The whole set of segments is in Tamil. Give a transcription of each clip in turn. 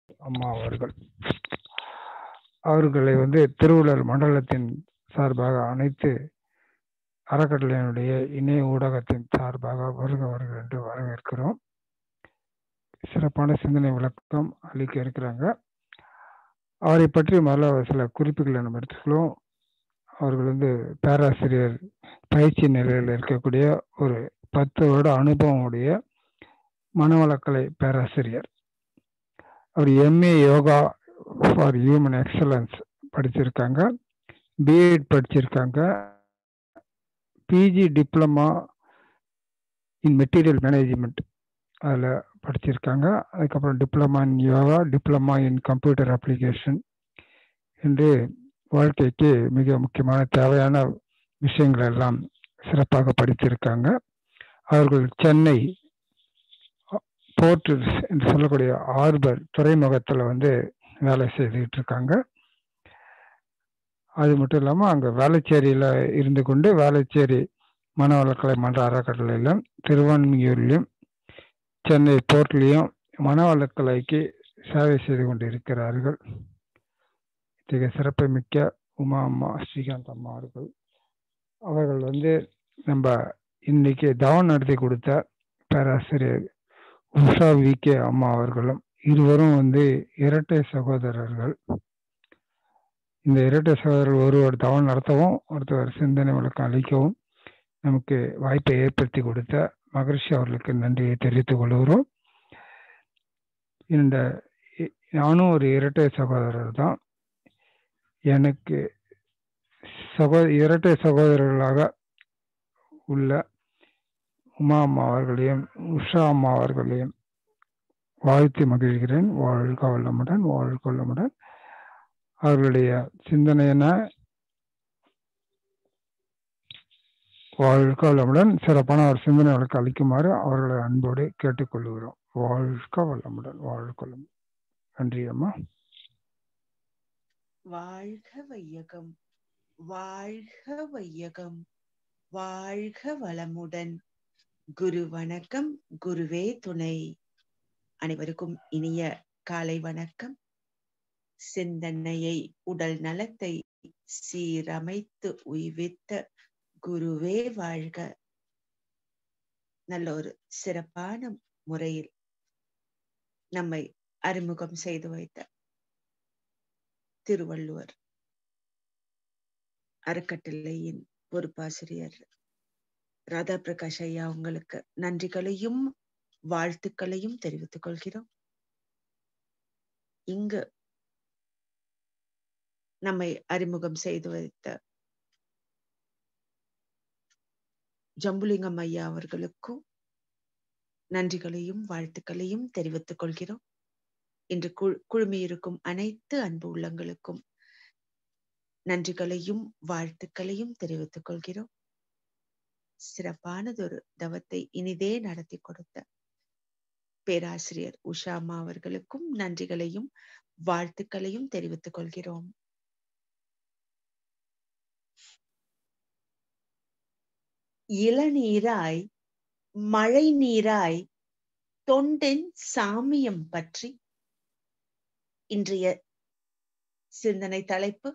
அம்மா அவர்கள் அவர்களை வந்து திருவள்ளூர் மண்டலத்தின் சார்பாக அனைத்து அறக்கட்டளையினுடைய இணைய ஊடகத்தின் சார்பாக வருக வருக என்று வரவேற்கிறோம் சிறப்பான சிந்தனை விளக்கம் அளிக்க இருக்கிறாங்க அவரை பற்றி முதல்ல சில குறிப்புகளை நம்ம எடுத்துக்கலாம் அவர்கள் வந்து பேராசிரியர் பயிற்சி நிலையில் இருக்கக்கூடிய ஒரு பத்து வருட அனுபவம் உடைய மனவளக்கலை பேராசிரியர் அவர் MA yoga for human excellence படிச்சிருக்காங்க பிஎட் படிச்சிருக்காங்க PG diploma in material management அதில் படிச்சிருக்காங்க அதுக்கப்புறம் diploma in yoga diploma in computer application என்று வாழ்க்கைக்கு மிக முக்கியமான தேவையான விஷயங்கள் எல்லாம் சிறப்பாக படித்திருக்காங்க அவர்கள் சென்னை போர்ட் என்று சொல்லக்கூடிய ஆர்பர் துறைமுகத்தில் வந்து வேலை செய்துக்கிட்டு இருக்காங்க அது மட்டும் இல்லாமல் அங்கே வேளச்சேரியில் இருந்து கொண்டு வேளச்சேரி மனவளக்கலை மன்ற அறக்கட்டளையிலும் திருவான்மியூர்லையும் சென்னை போர்ட்லேயும் மனவளக்கலைக்கு சேவை செய்து கொண்டு இருக்கிறார்கள் இத்தகைய சிறப்பு மிக்க உமா அம்மா ஸ்ரீகாந்த் அம்மா அவர்கள் அவர்கள் வந்து நம்ம இன்னைக்கு தவம் நடத்தி கொடுத்த பேராசிரியர் உஷா வி கே அம்மா அவர்களும் இருவரும் வந்து இரட்டை சகோதரர்கள் இந்த இரட்டை சகோதரர்கள் ஒருவர் தவம் நடத்தவும் ஒருத்தவர் சிந்தனை விளக்கம் அளிக்கவும் நமக்கு வாய்ப்பை ஏற்படுத்தி கொடுத்த மகரிஷி அவர்களுக்கு நன்றியை தெரிவித்துக் கொள்கிறோம் இந்த நானும் ஒரு இரட்டை சகோதரர் தான் எனக்கு சகோ இரட்டை சகோதரர்களாக உள்ள உமா அம்மா அவர்களையும் உஷா அம்மா அவர்களையும் வாழ்த்தி மகிழ்கிறேன் வாழ்க வல்லமுடன் வாழ்க வல்லமுடன் அவர்களுடைய சிந்தனையின வாழ்க வல்லமுடன் சிறப்பான ஒரு சிந்தனை வழக்கு அளிக்குமாறு அவர்களை அன்போடு கேட்டுக்கொள்கிறோம் வாழ்க வல்லமுடன் வாழ்க வல்லமுடன் நன்றி அம்மா வாழ்க வையகம் வாழ்க வையகம் வாழ்க வளமுடன் குரு வணக்கம் குருவே துணை அனைவருக்கும் இனிய காலை வணக்கம் சிந்தனையை உடல் நலத்தை சீரமைத்து உய்வித்த குருவே வாழ்க நல்ல ஒரு சிறப்பான முறையில் நம்மை அறிமுகம் செய்து வைத்த திருவள்ளுவர் அறக்கட்டளையின் பொறுப்பாசிரியர் ராதா பிரகாஷ் ஐயா உங்களுக்கு நன்றிகளையும் வாழ்த்துக்களையும் தெரிவித்துக் கொள்கிறோம் இங்கு நம்மை அறிமுகம் செய்து வைத்த ஜம்புலிங்கம் ஐயா அவர்களுக்கும் நன்றிகளையும் வாழ்த்துக்களையும் தெரிவித்துக் கொள்கிறோம் இன்று குழுமியிருக்கும் அனைத்து அன்பு உள்ளங்களுக்கும் நன்றிகளையும் வாழ்த்துக்களையும் தெரிவித்துக் கொள்கிறோம் சிறப்பானதொரு தவத்தை இனிதே நடத்தி கொடுத்த பேராசிரியர் உஷாமா அவர்களுக்கும் நன்றிகளையும் வாழ்த்துக்களையும் தெரிவித்துக் கொள்கிறோம் இளநீராய் மழை நீராய் தொண்டின் சாமியம் பற்றி இன்றைய சிந்தனை தலைப்பு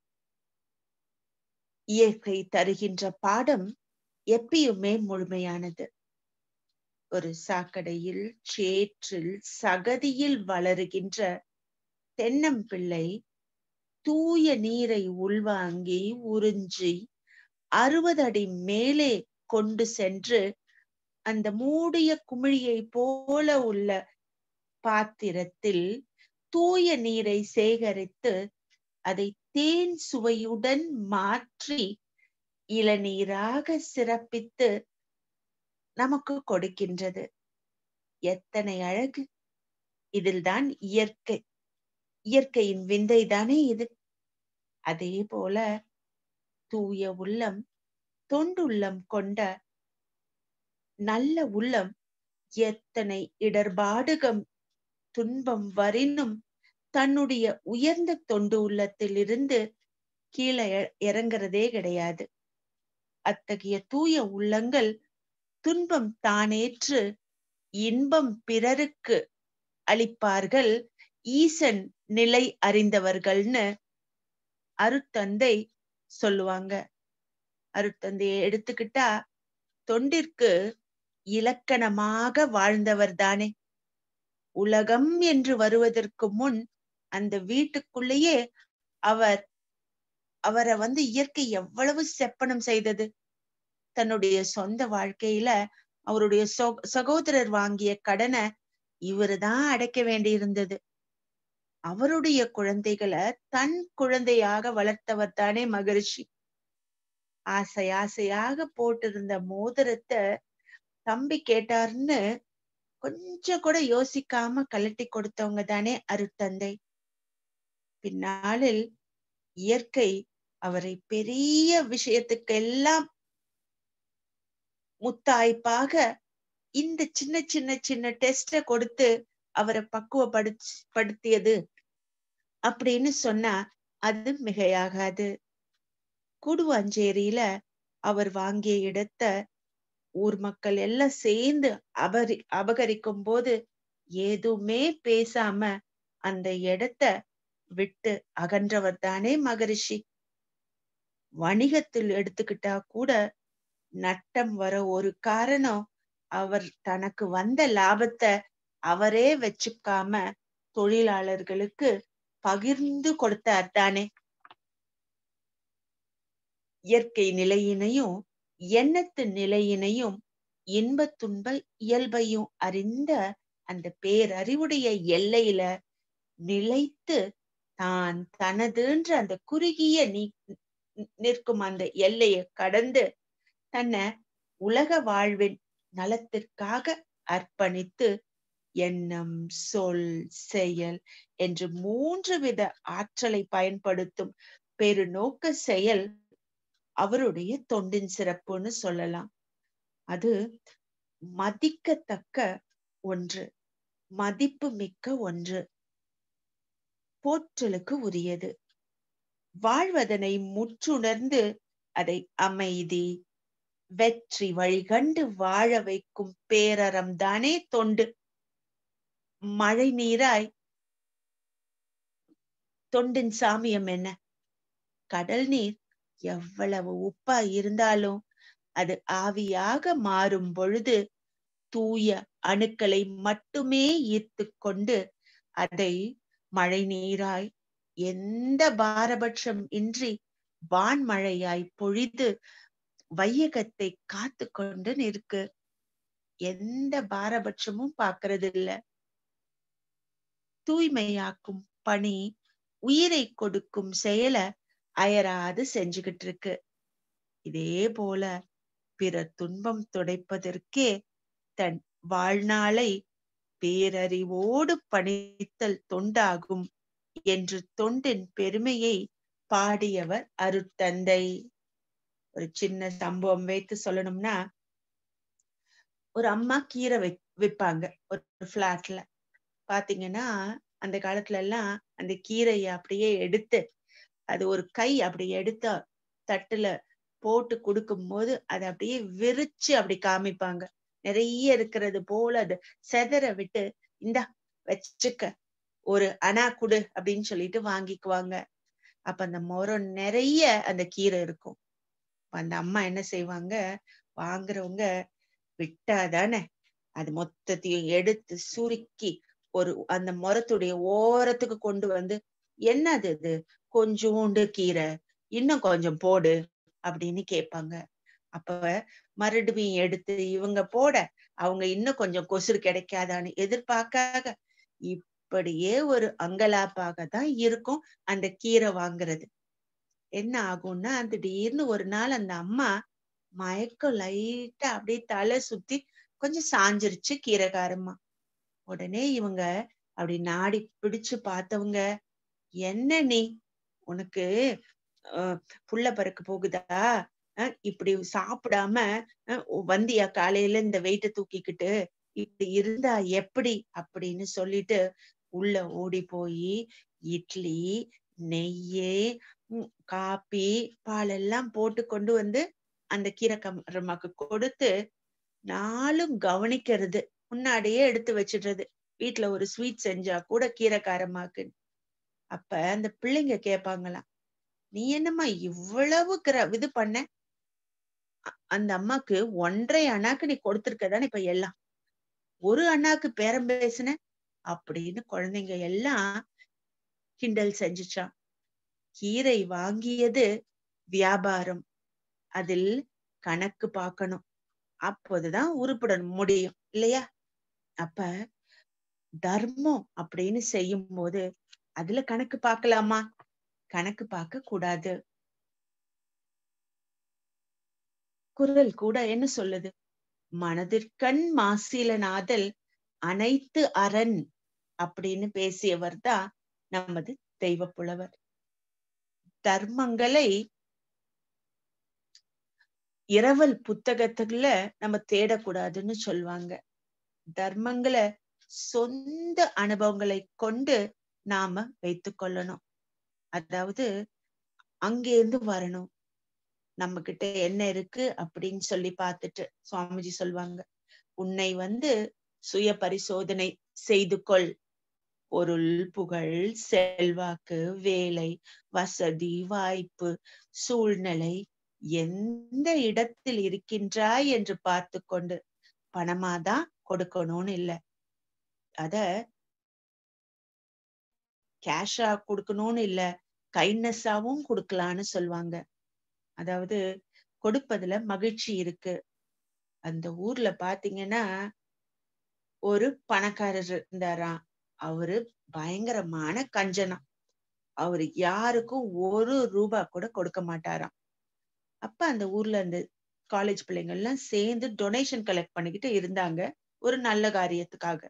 இயற்கை தருகின்ற பாடம் எப்பயுமே முழுமையானது ஒரு சாக்கடையில் சேற்றில் சகதியில் வளருகின்ற தென்னம்பிள்ளை தூய நீரை உள்வாங்கி உறிஞ்சி அறுபது அடி மேலே கொண்டு சென்று அந்த மூடிய குமிழியை போல உள்ள பாத்திரத்தில் தூய நீரை சேகரித்து அதை தேன் சுவையுடன் மாற்றி இளநீராக சிறப்பித்து நமக்கு கொடுக்கின்றது எத்தனை அழகு இதில்தான் இயற்கை இயற்கையின் விந்தை தானே இது அதே போல தூய உள்ளம் தொண்டுள்ளம் கொண்ட நல்ல உள்ளம் எத்தனை இடர்பாடுகம் துன்பம் வரினும் தன்னுடைய உயர்ந்த தொண்டு உள்ளத்திலிருந்து கீழே இறங்குறதே கிடையாது அத்தகைய தூய உள்ளங்கள் துன்பம் தானேற்று இன்பம் பிறருக்கு அளிப்பார்கள் ஈசன் நிலை அறிந்தவர்கள்னு அருத்தந்தை சொல்லுவாங்க அருத்தந்தையை எடுத்துக்கிட்டா தொண்டிற்கு இலக்கணமாக வாழ்ந்தவர் தானே உலகம் என்று வருவதற்கு முன் அந்த வீட்டுக்குள்ளேயே அவர் அவரை வந்து இயற்கை எவ்வளவு செப்பனம் செய்தது தன்னுடைய சொந்த வாழ்க்கையில அவருடைய சகோதரர் வாங்கிய கடனை இவருதான் அடைக்க வேண்டியிருந்தது அவருடைய குழந்தைகளை தன் குழந்தையாக வளர்த்தவர் தானே மகரிஷி ஆசை ஆசையாக போட்டிருந்த மோதிரத்தை தம்பி கேட்டாருன்னு கொஞ்சம் கூட யோசிக்காம கலட்டி கொடுத்தவங்க தானே அருத்தந்தை பின்னாளில் இயற்கை அவரை பெரிய விஷயத்துக்கெல்லாம் முத்தாய்ப்பாக இந்த சின்ன சின்ன சின்ன டெஸ்ட கொடுத்து அவரை பக்குவப்படுத்தி படுத்தியது அப்படின்னு சொன்னா அது மிகையாகாது கூடுவாஞ்சேரியில அவர் வாங்கிய இடத்த ஊர் மக்கள் எல்லாம் சேர்ந்து அபரி அபகரிக்கும் போது எதுவுமே பேசாம அந்த இடத்த விட்டு அகன்றவர் தானே மகரிஷி வணிகத்தில் எடுத்துக்கிட்டா கூட நட்டம் வர ஒரு காரணம் அவர் தனக்கு வந்த லாபத்தை அவரே வச்சுக்காம தொழிலாளர்களுக்கு பகிர்ந்து கொடுத்தார் தானே இயற்கை நிலையினையும் எண்ணத்து நிலையினையும் இன்ப துன்ப இயல்பையும் அறிந்த அந்த பேரறிவுடைய எல்லையில நிலைத்து தான் தனதுன்ற அந்த குறுகிய நீ நிற்கும் அந்த எல்லையை கடந்து தன்னை உலக வாழ்வின் நலத்திற்காக அர்ப்பணித்து எண்ணம் சொல் செயல் என்று மூன்று வித ஆற்றலை பயன்படுத்தும் பெருநோக்க செயல் அவருடைய தொண்டின் சிறப்புன்னு சொல்லலாம் அது மதிக்கத்தக்க ஒன்று மதிப்பு மிக்க ஒன்று போற்றலுக்கு உரியது வாழ்வதனை முற்றுணர்ந்து அதை அமைதி வெற்றி வழிகண்டு வாழ வைக்கும் பேரறம் தானே தொண்டு மழை நீராய் தொண்டின் சாமியம் என்ன கடல் நீர் எவ்வளவு உப்பா இருந்தாலும் அது ஆவியாக மாறும் பொழுது தூய அணுக்களை மட்டுமே ஈர்த்து கொண்டு அதை மழை நீராய் எந்த பாரபட்சம் இன்றி வான்மழையாய் பொழிது வையகத்தை காத்து கொண்டு நிற்கு எந்த பாரபட்சமும் பாக்குறது இல்ல தூய்மையாக்கும் பணி உயிரை கொடுக்கும் செயல அயராது செஞ்சுகிட்டு இருக்கு இதே போல பிற துன்பம் துடைப்பதற்கே தன் வாழ்நாளை பேரறிவோடு பணித்தல் தொண்டாகும் என்று தொண்டின் பெருமையை பாடியவர் அருட்தந்தை ஒரு சின்ன சம்பவம் வைத்து சொல்லணும்னா ஒரு அம்மா கீரை வை விற்பாங்க ஒரு பிளாட்ல பாத்தீங்கன்னா அந்த காலத்துல எல்லாம் அந்த கீரைய அப்படியே எடுத்து அது ஒரு கை அப்படி எடுத்த தட்டுல போட்டு கொடுக்கும் போது அதை அப்படியே விரிச்சு அப்படி காமிப்பாங்க நிறைய இருக்கிறது போல அது செதற விட்டு இந்தா வச்சுக்க ஒரு அணா குடு அப்படின்னு சொல்லிட்டு வாங்கிக்குவாங்க அப்ப அந்த மரம் நிறைய அந்த கீரை இருக்கும் அந்த அம்மா என்ன செய்வாங்க வாங்குறவங்க விட்டாதானே அது மொத்தத்தையும் எடுத்து சுருக்கி ஒரு அந்த மரத்துடைய ஓரத்துக்கு கொண்டு வந்து என்னது இது கொஞ்சோண்டு கீரை இன்னும் கொஞ்சம் போடு அப்படின்னு கேட்பாங்க அப்ப மறுபடியும் எடுத்து இவங்க போட அவங்க இன்னும் கொஞ்சம் கொசுறு கிடைக்காதான்னு எதிர்பார்க்காக இப்படியே ஒரு அங்கலாப்பாக தான் இருக்கும் அந்த கீரை வாங்குறது என்ன ஆகும்னா அந்த திடீர்னு ஒரு நாள் அந்த அம்மா மயக்கம் லைட்டா அப்படியே தலை சுத்தி கொஞ்சம் சாஞ்சிருச்சு கீரைக்காரம்மா உடனே இவங்க அப்படி நாடி பிடிச்சு பார்த்தவங்க என்ன நீ உனக்கு அஹ் புள்ள பறக்க போகுதா இப்படி சாப்பிடாம வந்தியா காலையில இந்த வெயிட்ட தூக்கிக்கிட்டு இப்படி இருந்தா எப்படி அப்படின்னு சொல்லிட்டு உள்ள ஓடி போய் இட்லி நெய்யே காப்பி பால் எல்லாம் போட்டு கொண்டு வந்து அந்த கீரைக்கம்மாக்கு கொடுத்து நாளும் கவனிக்கிறது முன்னாடியே எடுத்து வச்சிடுறது வீட்ல ஒரு ஸ்வீட் செஞ்சா கூட கீரை காரமாக்கு அப்ப அந்த பிள்ளைங்க கேட்பாங்களாம் நீ என்னம்மா இவ்வளவு கிர இது பண்ண அ- அந்த அம்மாக்கு ஒன்றரை அண்ணாக்கு நீ கொடுத்திருக்கதானே இப்ப எல்லாம் ஒரு அண்ணாக்கு பேரம் பேசுன அப்படின்னு குழந்தைங்க எல்லாம் கிண்டல் செஞ்சுச்சான் கீரை வாங்கியது வியாபாரம் அதில் கணக்கு பார்க்கணும் அப்போதுதான் உருப்பட முடியும் இல்லையா அப்ப தர்மம் அப்படின்னு செய்யும் போது அதுல கணக்கு பார்க்கலாமா கணக்கு பார்க்க கூடாது குரல் கூட என்ன சொல்லுது மனதிற்கண் மாசிலனாதல் அனைத்து அரண் அப்படின்னு பேசியவர் தான் நமது தெய்வ புலவர் தர்மங்களை இரவல் புத்தகத்துல நம்ம தேடக்கூடாதுன்னு சொல்லுவாங்க தர்மங்களை சொந்த அனுபவங்களை கொண்டு நாம வைத்துக் கொள்ளணும் அதாவது அங்கேருந்து வரணும் நம்ம கிட்ட என்ன இருக்கு அப்படின்னு சொல்லி பார்த்துட்டு சுவாமிஜி சொல்லுவாங்க உன்னை வந்து சுய பரிசோதனை செய்து கொள் பொருள் புகழ் செல்வாக்கு வேலை வசதி வாய்ப்பு சூழ்நிலை எந்த இடத்தில் இருக்கின்றாய் என்று பார்த்து கொண்டு பணமாதான் கொடுக்கணும்னு இல்ல அத கேஷா கொடுக்கணும்னு இல்ல கைண்ட்னஸாவும் கொடுக்கலான்னு சொல்லுவாங்க அதாவது கொடுப்பதுல மகிழ்ச்சி இருக்கு அந்த ஊர்ல பாத்தீங்கன்னா ஒரு பணக்காரர் இருந்தாராம் அவரு பயங்கரமான கஞ்சனம் அவரு யாருக்கும் ஒரு ரூபா கூட கொடுக்க மாட்டாராம் அப்ப அந்த ஊர்ல அந்த காலேஜ் பிள்ளைங்க எல்லாம் சேர்ந்து டொனேஷன் கலெக்ட் பண்ணிக்கிட்டு இருந்தாங்க ஒரு நல்ல காரியத்துக்காக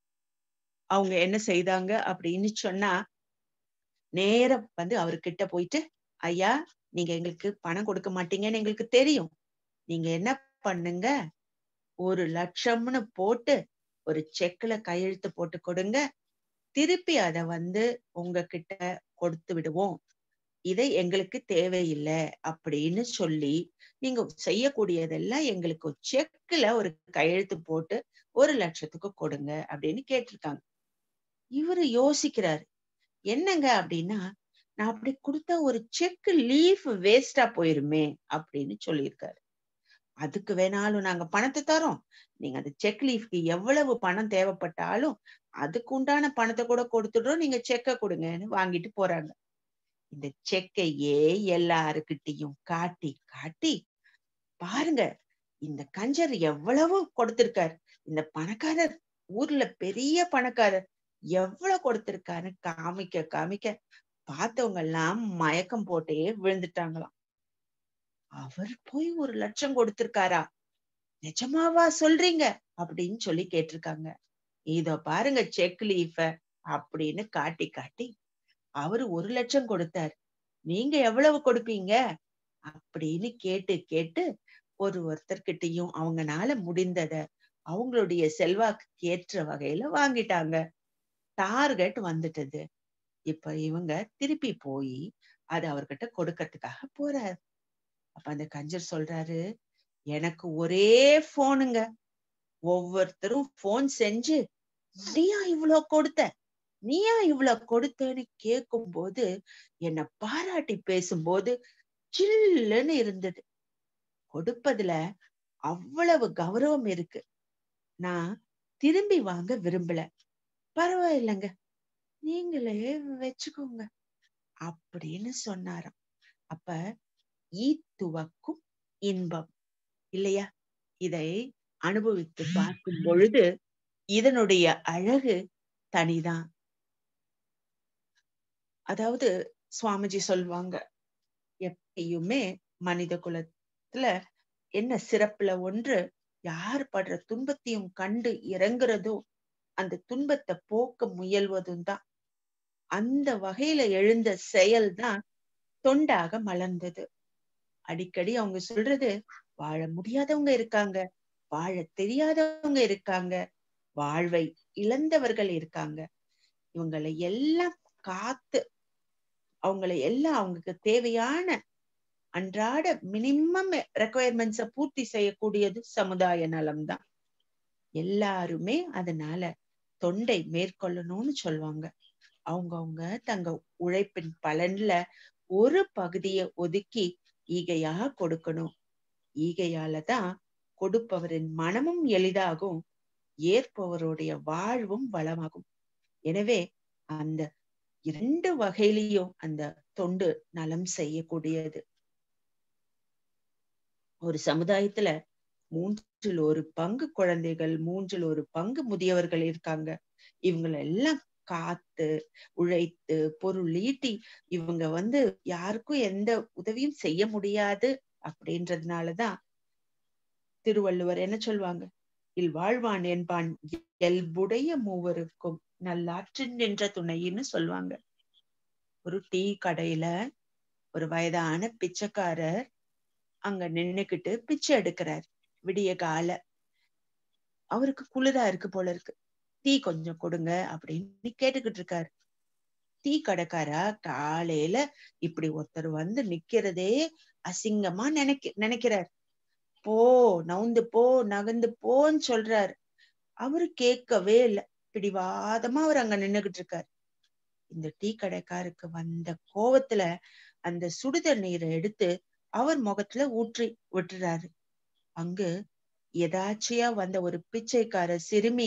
அவங்க என்ன செய்தாங்க அப்படின்னு சொன்னா நேரா வந்து அவர்கிட்ட போயிட்டு ஐயா நீங்க எங்களுக்கு பணம் கொடுக்க மாட்டீங்கன்னு எங்களுக்கு தெரியும் நீங்க என்ன பண்ணுங்க ஒரு லட்சம்னு போட்டு ஒரு செக்ல கையெழுத்து போட்டு கொடுங்க திருப்பி அத வந்து உங்ககிட்ட கொடுத்து விடுவோம் இதை எங்களுக்கு தேவையில்லை அப்படின்னு சொல்லி நீங்க செய்யக்கூடியதெல்லாம் எங்களுக்கு செக்ல ஒரு கையெழுத்து போட்டு ஒரு லட்சத்துக்கு கொடுங்க அப்படின்னு கேட்டிருக்காங்க இவரு யோசிக்கிறாரு என்னங்க அப்படின்னா நான் அப்படி கொடுத்தா ஒரு செக் லீஃப் வேஸ்டா போயிருமே அப்படின்னு சொல்லியிருக்காரு அதுக்கு வேணாலும் நாங்க பணத்தை தரோம் நீங்க அந்த செக் லீஃப்க்கு எவ்வளவு பணம் தேவைப்பட்டாலும் அதுக்கு உண்டான பணத்தை கூட கொடுத்துடுறோம் நீங்க செக்க கொடுங்கன்னு வாங்கிட்டு போறாங்க இந்த செக்கையே எல்லாருக்கிட்டையும் காட்டி காட்டி பாருங்க இந்த கஞ்சர் எவ்வளவு கொடுத்திருக்காரு இந்த பணக்காரர் ஊர்ல பெரிய பணக்காரர் எவ்வளவு கொடுத்திருக்காருன்னு காமிக்க காமிக்க பார்த்தவங்க எல்லாம் மயக்கம் போட்டே விழுந்துட்டாங்களாம் அவர் போய் ஒரு லட்சம் கொடுத்திருக்காரா நிஜமாவா சொல்றீங்க அப்படின்னு சொல்லி கேட்டிருக்காங்க இதோ பாருங்க செக் லீஃப அப்படின்னு காட்டி காட்டி அவரு ஒரு லட்சம் கொடுத்தார் நீங்க எவ்வளவு கொடுப்பீங்க அப்படின்னு கேட்டு கேட்டு ஒரு ஒருத்தர்கிட்டயும் அவங்கனால முடிந்தத அவங்களுடைய செல்வாக்கு ஏற்ற வகையில வாங்கிட்டாங்க டார்கெட் வந்துட்டது இப்ப இவங்க திருப்பி போய் அது அவர்கிட்ட கொடுக்கறதுக்காக போறாரு அப்ப அந்த கஞ்சர் சொல்றாரு எனக்கு ஒரே போனுங்க ஒவ்வொருத்தரும் போன் செஞ்சு நீயா இவ்வளவு கொடுத்த நீயா இவ்வளவு கொடுத்தன்னு கேட்கும் போது என்னை பாராட்டி பேசும்போது சில்லுன்னு இருந்தது கொடுப்பதுல அவ்வளவு கௌரவம் இருக்கு நான் திரும்பி வாங்க விரும்பல பரவாயில்லைங்க நீங்களே வச்சுக்கோங்க அப்படின்னு சொன்னாராம் அப்ப ஈத்துவக்கும் இன்பம் இல்லையா இதை அனுபவித்து பார்க்கும் பொழுது இதனுடைய அழகு தனிதான் அதாவது சுவாமிஜி சொல்லுவாங்க எப்பயுமே மனித குலத்துல என்ன சிறப்புல ஒன்று யார் படுற துன்பத்தையும் கண்டு இறங்குறதோ அந்த துன்பத்தை போக்க முயல்வதும் தான் அந்த வகையில எழுந்த செயல்தான் தொண்டாக மலர்ந்தது அடிக்கடி அவங்க சொல்றது வாழ முடியாதவங்க இருக்காங்க வாழ தெரியாதவங்க இருக்காங்க வாழ்வை இழந்தவர்கள் இருக்காங்க இவங்களை எல்லாம் காத்து அவங்களை எல்லாம் அவங்களுக்கு தேவையான அன்றாட மினிமம் ரெக்குவயர்மெண்ட்ஸ பூர்த்தி செய்யக்கூடியது சமுதாய நலம் தான் எல்லாருமே அதனால தொண்டை மேற்கொள்ளணும்னு சொல்லுவாங்க அவங்கவங்க தங்க உழைப்பின் பலன்ல ஒரு பகுதியை ஒதுக்கி ஈகையாக கொடுக்கணும் ஈகையால தான் கொடுப்பவரின் மனமும் எளிதாகும் ஏற்பவருடைய வாழ்வும் வளமாகும் எனவே அந்த இரண்டு வகையிலையும் அந்த தொண்டு நலம் செய்யக்கூடியது ஒரு சமுதாயத்துல மூன்றில் ஒரு பங்கு குழந்தைகள் மூன்றில் ஒரு பங்கு முதியவர்கள் இருக்காங்க இவங்களை எல்லாம் காத்து உழைத்து பொருள் ஈட்டி இவங்க வந்து யாருக்கும் எந்த உதவியும் செய்ய முடியாது அப்படின்றதுனாலதான் திருவள்ளுவர் என்ன சொல்லுவாங்க இல் வாழ்வான் என்பான் இயல்புடைய மூவருக்கும் நல்லாற்றின் நின்ற துணைன்னு சொல்லுவாங்க ஒரு டீ கடையில ஒரு வயதான பிச்சைக்காரர் அங்க நின்னுக்கிட்டு பிச்சை எடுக்கிறார் விடிய கால அவருக்கு குளிரா இருக்கு போல இருக்கு டீ கொஞ்சம் கொடுங்க அப்படின்னு கேட்டுக்கிட்டு இருக்காரு டீ கடைக்காரா காலையில இப்படி ஒருத்தர் வந்து நிக்கிறதே அசிங்கமா நினைக்க நினைக்கிறார் போ நவுந்து போ நகர்ந்து போன்னு சொல்றாரு அவரு கேட்கவே இல்லை பிடிவாதமா அவர் அங்க நின்னுகிட்டு இருக்காரு இந்த டீ கடைக்காருக்கு வந்த கோவத்துல அந்த சுடுதண்ணீரை நீரை எடுத்து அவர் முகத்துல ஊற்றி விட்டுறாரு அங்கு எதாச்சியா வந்த ஒரு பிச்சைக்கார சிறுமி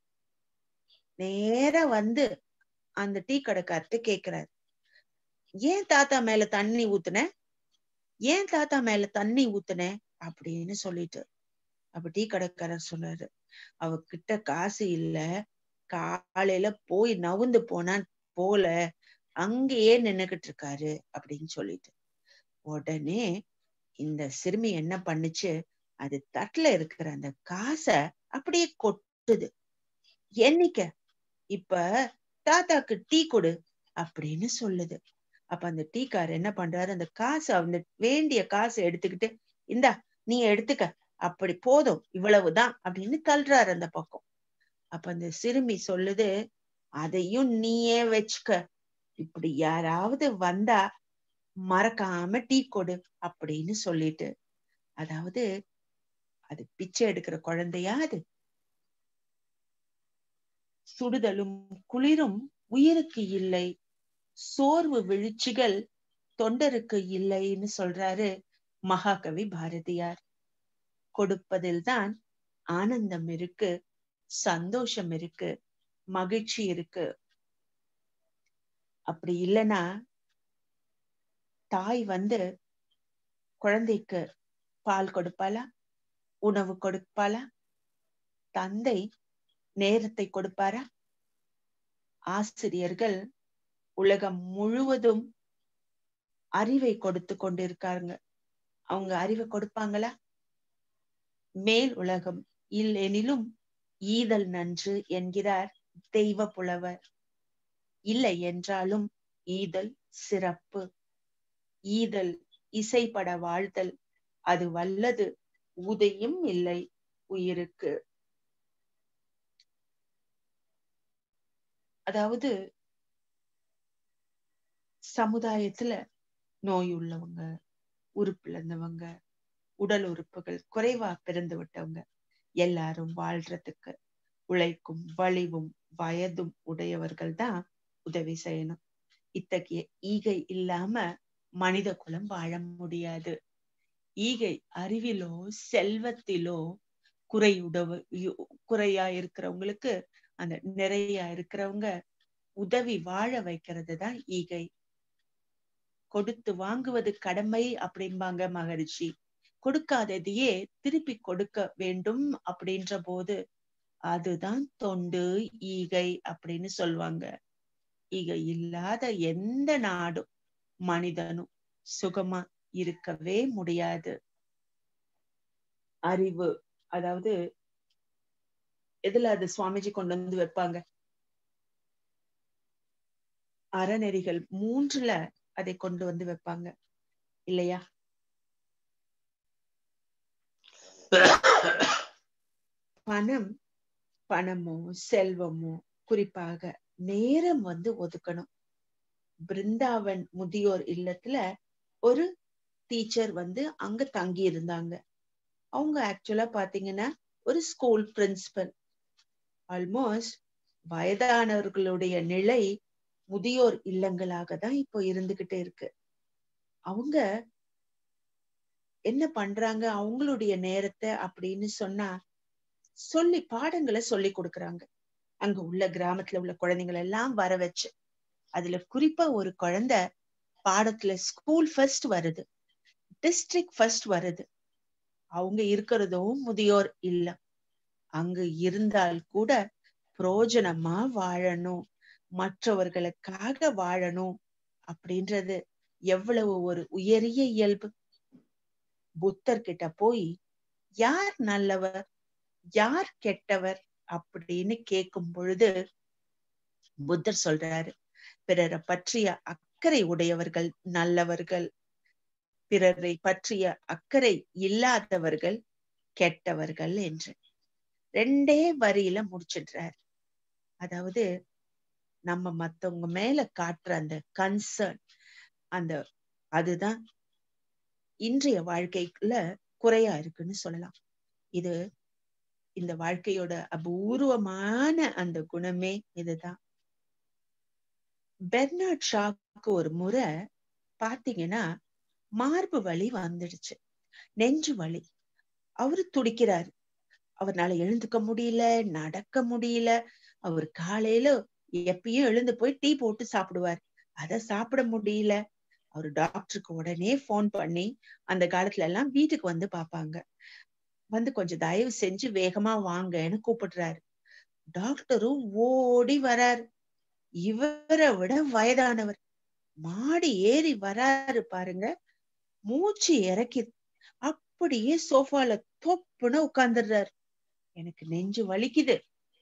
நேரா வந்து அந்த டீ கடைக்கார்ட்ட கேக்குறாரு ஏன் தாத்தா மேல தண்ணி ஊத்துன ஏன் தாத்தா மேல தண்ணி ஊத்துன அப்படின்னு சொல்லிட்டு அப்ப டீ கடைக்காரர் சொல்றாரு அவகிட்ட காசு இல்ல காலையில போய் நவுந்து போனான் போல அங்கேயே நின்னுகிட்டு இருக்காரு அப்படின்னு சொல்லிட்டு உடனே இந்த சிறுமி என்ன பண்ணுச்சு அது தட்டுல இருக்கிற அந்த காசை அப்படியே கொட்டுது என்னைக்க இப்ப தாத்தாக்கு டீ கொடு அப்படின்னு சொல்லுது அப்ப அந்த டீக்கார் என்ன பண்றாரு அந்த காசை அந்த வேண்டிய காசை எடுத்துக்கிட்டு இந்தா நீ எடுத்துக்க அப்படி போதும் இவ்வளவுதான் அப்படின்னு தள்ளுறாரு அந்த பக்கம் அப்ப அந்த சிறுமி சொல்லுது அதையும் நீயே வச்சுக்க இப்படி யாராவது வந்தா மறக்காம டீ கொடு அப்படின்னு சொல்லிட்டு அதாவது அது பிச்சை எடுக்கிற குழந்தையா அது சுடுதலும் குளிரும் உயிருக்கு இல்லை சோர்வு விழுச்சிகள் தொண்டருக்கு இல்லைன்னு சொல்றாரு மகாகவி பாரதியார் கொடுப்பதில்தான் ஆனந்தம் இருக்கு சந்தோஷம் இருக்கு மகிழ்ச்சி இருக்கு அப்படி இல்லைன்னா தாய் வந்து குழந்தைக்கு பால் கொடுப்பாளா உணவு கொடுப்பாளா தந்தை நேரத்தை கொடுப்பாரா ஆசிரியர்கள் உலகம் முழுவதும் அறிவை கொடுத்து கொண்டிருக்காங்க அவங்க அறிவை கொடுப்பாங்களா மேல் உலகம் இல்லெனிலும் ஈதல் நன்று என்கிறார் தெய்வ புலவர் இல்லை என்றாலும் ஈதல் சிறப்பு ஈதல் இசைப்பட வாழ்தல் அது வல்லது உதையும் இல்லை உயிருக்கு அதாவது சமுதாயத்துல நோய் உள்ளவங்க உறுப்பிழந்தவங்க உடல் உறுப்புகள் குறைவா பிறந்து விட்டவங்க எல்லாரும் வாழ்றதுக்கு உழைக்கும் வலிவும் வயதும் உடையவர்கள் தான் உதவி செய்யணும் இத்தகைய ஈகை இல்லாம மனித குலம் வாழ முடியாது ஈகை அறிவிலோ செல்வத்திலோ குறையுடவு குறையா இருக்கிறவங்களுக்கு அந்த நிறையா இருக்கிறவங்க உதவி வாழ வைக்கிறது தான் ஈகை கொடுத்து வாங்குவது கடமை அப்படிம்பாங்க மகரிஷி கொடுக்காததையே திருப்பி கொடுக்க வேண்டும் அப்படின்ற போது அதுதான் தொண்டு ஈகை அப்படின்னு சொல்லுவாங்க ஈகை இல்லாத எந்த நாடும் மனிதனும் சுகமா இருக்கவே முடியாது அறிவு அதாவது எதுல அது சுவாமிஜி கொண்டு வந்து வைப்பாங்க அறநெறிகள் மூன்றுல அதை கொண்டு வந்து வைப்பாங்க இல்லையா பணம் பணமோ செல்வமோ குறிப்பாக நேரம் வந்து ஒதுக்கணும் பிருந்தாவன் முதியோர் இல்லத்துல ஒரு டீச்சர் வந்து அங்க தங்கி இருந்தாங்க அவங்க ஆக்சுவலா பாத்தீங்கன்னா ஒரு ஸ்கூல் பிரின்சிபல் ஆல்மோஸ்ட் வயதானவர்களுடைய நிலை முதியோர் இல்லங்களாக தான் இப்போ இருந்துகிட்டே இருக்கு அவங்க என்ன பண்றாங்க அவங்களுடைய நேரத்தை அப்படின்னு சொன்னா சொல்லி பாடங்களை சொல்லி கொடுக்கறாங்க அங்க உள்ள கிராமத்துல உள்ள குழந்தைங்களை எல்லாம் வர வச்சு அதுல குறிப்பா ஒரு குழந்தை பாடத்துல ஸ்கூல் ஃபர்ஸ்ட் வருது டிஸ்ட்ரிக்ட் ஃபர்ஸ்ட் வருது அவங்க இருக்கிறதும் முதியோர் இல்லம் அங்கு இருந்தால் கூட புரோஜனமா வாழணும் மற்றவர்களுக்காக வாழணும் அப்படின்றது எவ்வளவு ஒரு உயரிய இயல்பு புத்தர் கிட்ட போய் யார் நல்லவர் யார் கெட்டவர் அப்படின்னு கேட்கும் பொழுது புத்தர் சொல்றாரு பிறரை பற்றிய அக்கறை உடையவர்கள் நல்லவர்கள் பிறரை பற்றிய அக்கறை இல்லாதவர்கள் கெட்டவர்கள் என்று ரெண்டே வரியில முடிச்சிடுறாரு அதாவது நம்ம மத்தவங்க மேல காட்டுற அந்த கன்சர்ன் அந்த அதுதான் இன்றைய வாழ்க்கைக்குள்ள குறையா இருக்குன்னு சொல்லலாம் இது இந்த வாழ்க்கையோட அபூர்வமான அந்த குணமே இதுதான் பெர்னாட் ஷாக்கு ஒரு முறை பாத்தீங்கன்னா மார்பு வலி வந்துடுச்சு நெஞ்சு வலி அவரு துடிக்கிறாரு அவர்னால எழுந்துக்க முடியல நடக்க முடியல அவர் காலையில எப்பயும் எழுந்து போய் டீ போட்டு சாப்பிடுவார் அத சாப்பிட முடியல அவர் டாக்டருக்கு உடனே போன் பண்ணி அந்த காலத்துல எல்லாம் வீட்டுக்கு வந்து பாப்பாங்க வந்து கொஞ்சம் தயவு செஞ்சு வேகமா வாங்கன்னு கூப்பிடுறாரு டாக்டரும் ஓடி வராரு இவரை விட வயதானவர் மாடி ஏறி வராரு பாருங்க மூச்சு இறக்கி அப்படியே சோஃபால தொப்புன்னு உட்கார்ந்துடுறாரு எனக்கு நெஞ்சு வலிக்குது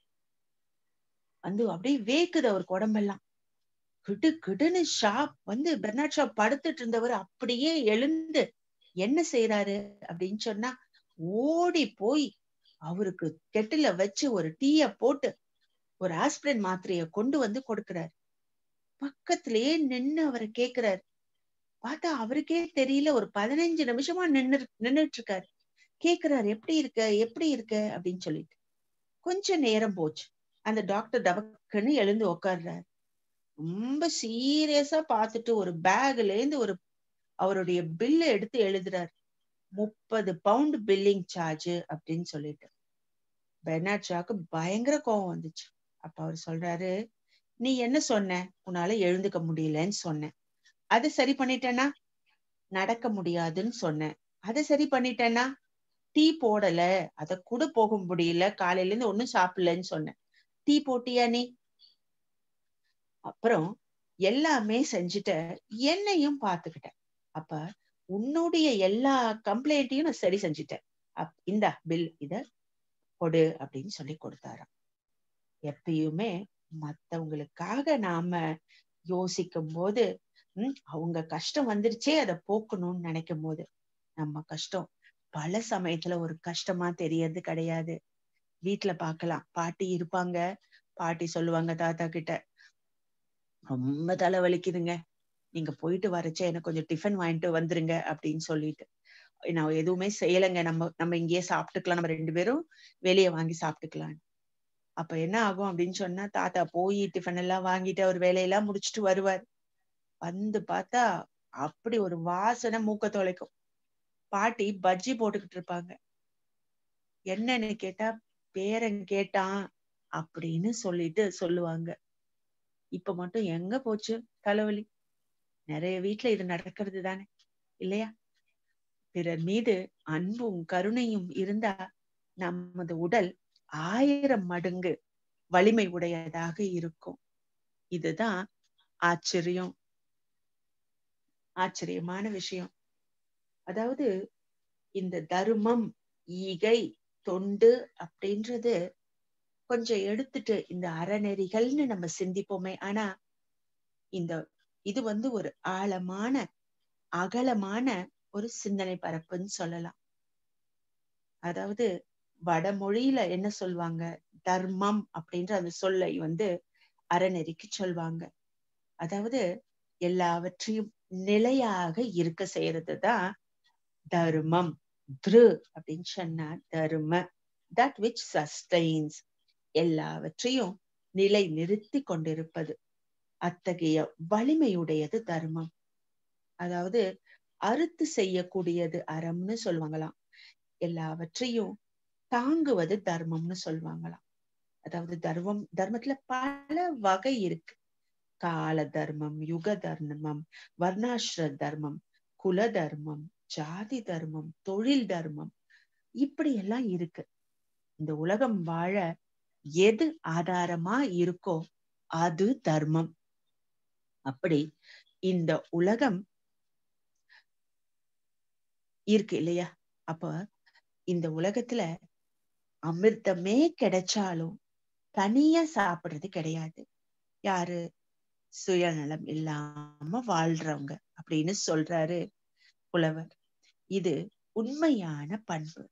வந்து அப்படியே வேக்குது அவருக்கு உடம்பெல்லாம் கிடு கிடுன்னு ஷாப் வந்து பெர்னாட் ஷாப் படுத்துட்டு இருந்தவர் அப்படியே எழுந்து என்ன செய்யறாரு அப்படின்னு சொன்னா ஓடி போய் அவருக்கு கெட்டில வச்சு ஒரு டீய போட்டு ஒரு ஆஸ்பிரின் மாத்திரைய கொண்டு வந்து கொடுக்கிறாரு பக்கத்திலேயே நின்னு அவரை கேக்குறாரு பார்த்தா அவருக்கே தெரியல ஒரு பதினஞ்சு நிமிஷமா நின்னு நின்னுட்டு இருக்காரு கேக்குறாரு எப்படி இருக்க எப்படி இருக்க அப்படின்னு சொல்லிட்டு கொஞ்ச நேரம் போச்சு அந்த டாக்டர் டபக்குன்னு எழுந்து உட்கார்றாரு ரொம்ப சீரியஸா பார்த்துட்டு ஒரு பேக்ல இருந்து ஒரு அவருடைய பில்ல எடுத்து எழுதுறாரு முப்பது பவுண்ட் பில்லிங் சார்ஜ் அப்படின்னு சொல்லிட்டு பெர்னாட் ஷாக்கு பயங்கர கோவம் வந்துச்சு அப்ப அவர் சொல்றாரு நீ என்ன சொன்ன உன்னால எழுந்துக்க முடியலன்னு சொன்ன அதை சரி பண்ணிட்டேன்னா நடக்க முடியாதுன்னு சொன்னேன் அதை சரி பண்ணிட்டேன்னா டீ போடல அத கூட போக முடியல காலையில இருந்து ஒண்ணும் சாப்பிடலன்னு சொன்னேன் டீ போட்டியா நீ அப்புறம் எல்லாமே செஞ்சுட்ட என்னையும் பாத்துக்கிட்டேன் அப்ப உன்னுடைய எல்லா கம்ப்ளைண்ட்டையும் நான் சரி செஞ்சுட்டேன் அப் இந்த பில் இத கொடு அப்படின்னு சொல்லி கொடுத்தாராம் எப்பயுமே மத்தவங்களுக்காக நாம யோசிக்கும் போது உம் அவங்க கஷ்டம் வந்துருச்சே அதை போக்கணும்னு நினைக்கும் போது நம்ம கஷ்டம் பல சமயத்துல ஒரு கஷ்டமா தெரியறது கிடையாது வீட்டுல பாக்கலாம் பாட்டி இருப்பாங்க பாட்டி சொல்லுவாங்க தாத்தா கிட்ட ரொம்ப தலை வலிக்குதுங்க நீங்க போயிட்டு வரச்சே எனக்கு கொஞ்சம் டிஃபன் வாங்கிட்டு வந்துருங்க அப்படின்னு சொல்லிட்டு நான் எதுவுமே செய்யலைங்க நம்ம நம்ம இங்கேயே சாப்பிட்டுக்கலாம் நம்ம ரெண்டு பேரும் வெளியே வாங்கி சாப்பிட்டுக்கலாம் அப்ப என்ன ஆகும் அப்படின்னு சொன்னா தாத்தா போய் டிஃபன் எல்லாம் வாங்கிட்டு அவர் வேலையெல்லாம் முடிச்சுட்டு வருவார் வந்து பார்த்தா அப்படி ஒரு வாசனை மூக்க தொலைக்கும் பாட்டி பஜ்ஜி போட்டுக்கிட்டு இருப்பாங்க என்னன்னு கேட்டா பேரன் கேட்டான் அப்படின்னு சொல்லிட்டு சொல்லுவாங்க இப்ப மட்டும் எங்க போச்சு தலைவலி நிறைய வீட்டுல இது நடக்கிறது தானே இல்லையா பிறர் மீது அன்பும் கருணையும் இருந்தா நமது உடல் ஆயிரம் மடங்கு வலிமை உடையதாக இருக்கும் இதுதான் ஆச்சரியம் ஆச்சரியமான விஷயம் அதாவது இந்த தர்மம் ஈகை தொண்டு அப்படின்றது கொஞ்சம் எடுத்துட்டு இந்த அறநெறிகள்னு நம்ம சிந்திப்போமே ஆனா இந்த இது வந்து ஒரு ஆழமான அகலமான ஒரு சிந்தனை பரப்புன்னு சொல்லலாம் அதாவது வடமொழியில என்ன சொல்லுவாங்க தர்மம் அப்படின்ற அந்த சொல்லை வந்து அறநெறிக்கு சொல்வாங்க அதாவது எல்லாவற்றையும் நிலையாக இருக்க செய்யறதுதான் தர்மம் திரு அப்படின்னு சொன்னா தர்ம தட் விச் சஸ்டைன்ஸ் எல்லாவற்றையும் நிலை நிறுத்தி கொண்டிருப்பது அத்தகைய வலிமையுடையது தர்மம் அதாவது அறுத்து செய்யக்கூடியது அறம்னு சொல்லுவாங்களாம் எல்லாவற்றையும் தாங்குவது தர்மம்னு சொல்லுவாங்களாம் அதாவது தர்மம் தர்மத்துல பல வகை இருக்கு கால தர்மம் யுக தர்மம் வர்ணாசிர தர்மம் குல தர்மம் ஜாதி தர்மம் தொழில் தர்மம் இப்படி எல்லாம் இருக்கு இந்த உலகம் வாழ எது ஆதாரமா இருக்கோ அது தர்மம் அப்படி இந்த உலகம் இருக்கு இல்லையா அப்ப இந்த உலகத்துல அமிர்தமே கிடைச்சாலும் தனியா சாப்பிடுறது கிடையாது யாரு சுயநலம் இல்லாம வாழ்றவங்க அப்படின்னு சொல்றாரு புலவர் இது உண்மையான பண்பு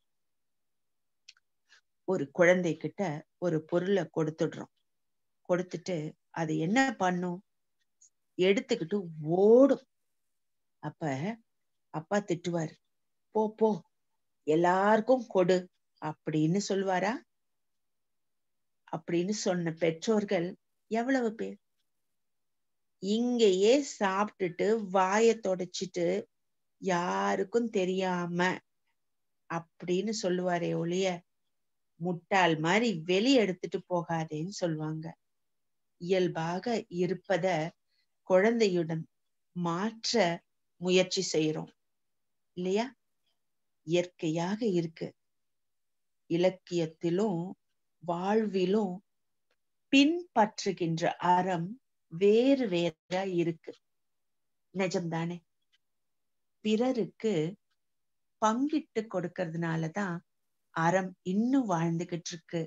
ஒரு குழந்தை கிட்ட ஒரு பொருளை கொடுத்துடுறோம் கொடுத்துட்டு அது என்ன பண்ணும் எடுத்துக்கிட்டு ஓடும் அப்ப அப்பா திட்டுவாரு போ போ எல்லாருக்கும் கொடு அப்படின்னு சொல்வாரா அப்படின்னு சொன்ன பெற்றோர்கள் எவ்வளவு பேர் இங்கேயே சாப்பிட்டுட்டு வாய தொடச்சிட்டு யாருக்கும் தெரியாம அப்படின்னு சொல்லுவாரே ஒழிய முட்டாள் மாதிரி வெளியே எடுத்துட்டு போகாதேன்னு சொல்லுவாங்க இயல்பாக இருப்பத குழந்தையுடன் மாற்ற முயற்சி செய்யறோம் இல்லையா இயற்கையாக இருக்கு இலக்கியத்திலும் வாழ்விலும் பின்பற்றுகின்ற அறம் வேறு வேறா இருக்கு நிஜம்தானே பிறருக்கு பங்கிட்டு கொடுக்கறதுனாலதான் அறம் இன்னும் வாழ்ந்துகிட்டு இருக்கு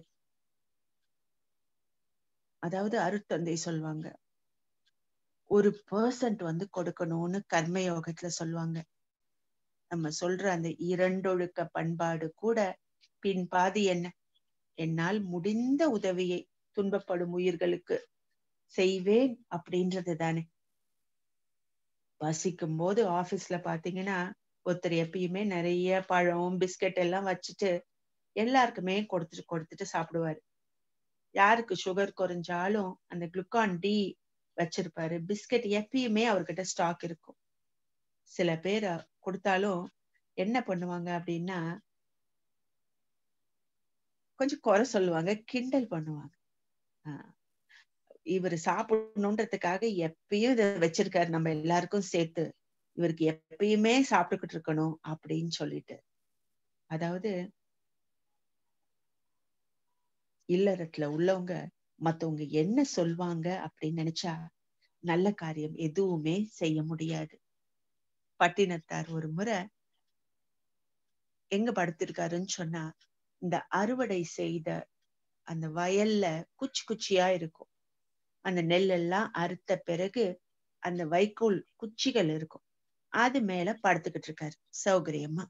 அதாவது அருட்தந்தை சொல்லுவாங்க ஒரு பர்சன்ட் வந்து கொடுக்கணும்னு கர்மயோகத்துல சொல்லுவாங்க நம்ம சொல்ற அந்த இரண்டொழுக்க பண்பாடு கூட பின் பாதி என்ன என்னால் முடிந்த உதவியை துன்பப்படும் உயிர்களுக்கு செய்வேன் அப்படின்றது தானே பசிக்கும் போது ஆபீஸ்ல பாத்தீங்கன்னா ஒருத்தர் எப்பயுமே நிறைய பழம் பிஸ்கட் எல்லாம் வச்சுட்டு எல்லாருக்குமே கொடுத்துட்டு கொடுத்துட்டு சாப்பிடுவாரு யாருக்கு சுகர் குறைஞ்சாலும் அந்த குளுக்கான் டி வச்சிருப்பாரு பிஸ்கட் எப்பயுமே அவர்கிட்ட ஸ்டாக் இருக்கும் சில பேர் கொடுத்தாலும் என்ன பண்ணுவாங்க அப்படின்னா கொஞ்சம் குறை சொல்லுவாங்க கிண்டல் பண்ணுவாங்க ஆஹ் இவர் சாப்பிடணுன்றதுக்காக எப்பயும் இதை வச்சிருக்காரு நம்ம எல்லாருக்கும் சேர்த்து இவருக்கு எப்பயுமே சாப்பிட்டுக்கிட்டு இருக்கணும் அப்படின்னு சொல்லிட்டு அதாவது இல்லறத்துல உள்ளவங்க மத்தவங்க என்ன சொல்வாங்க அப்படின்னு நினைச்சா நல்ல காரியம் எதுவுமே செய்ய முடியாது பட்டினத்தார் ஒரு முறை எங்க படுத்திருக்காருன்னு சொன்னா இந்த அறுவடை செய்த அந்த வயல்ல குச்சி குச்சியா இருக்கும் அந்த நெல்லெல்லாம் அறுத்த பிறகு அந்த வைக்கோல் குச்சிகள் இருக்கும் அது மேல படுத்துக்கிட்டு இருக்காரு சௌகரியமா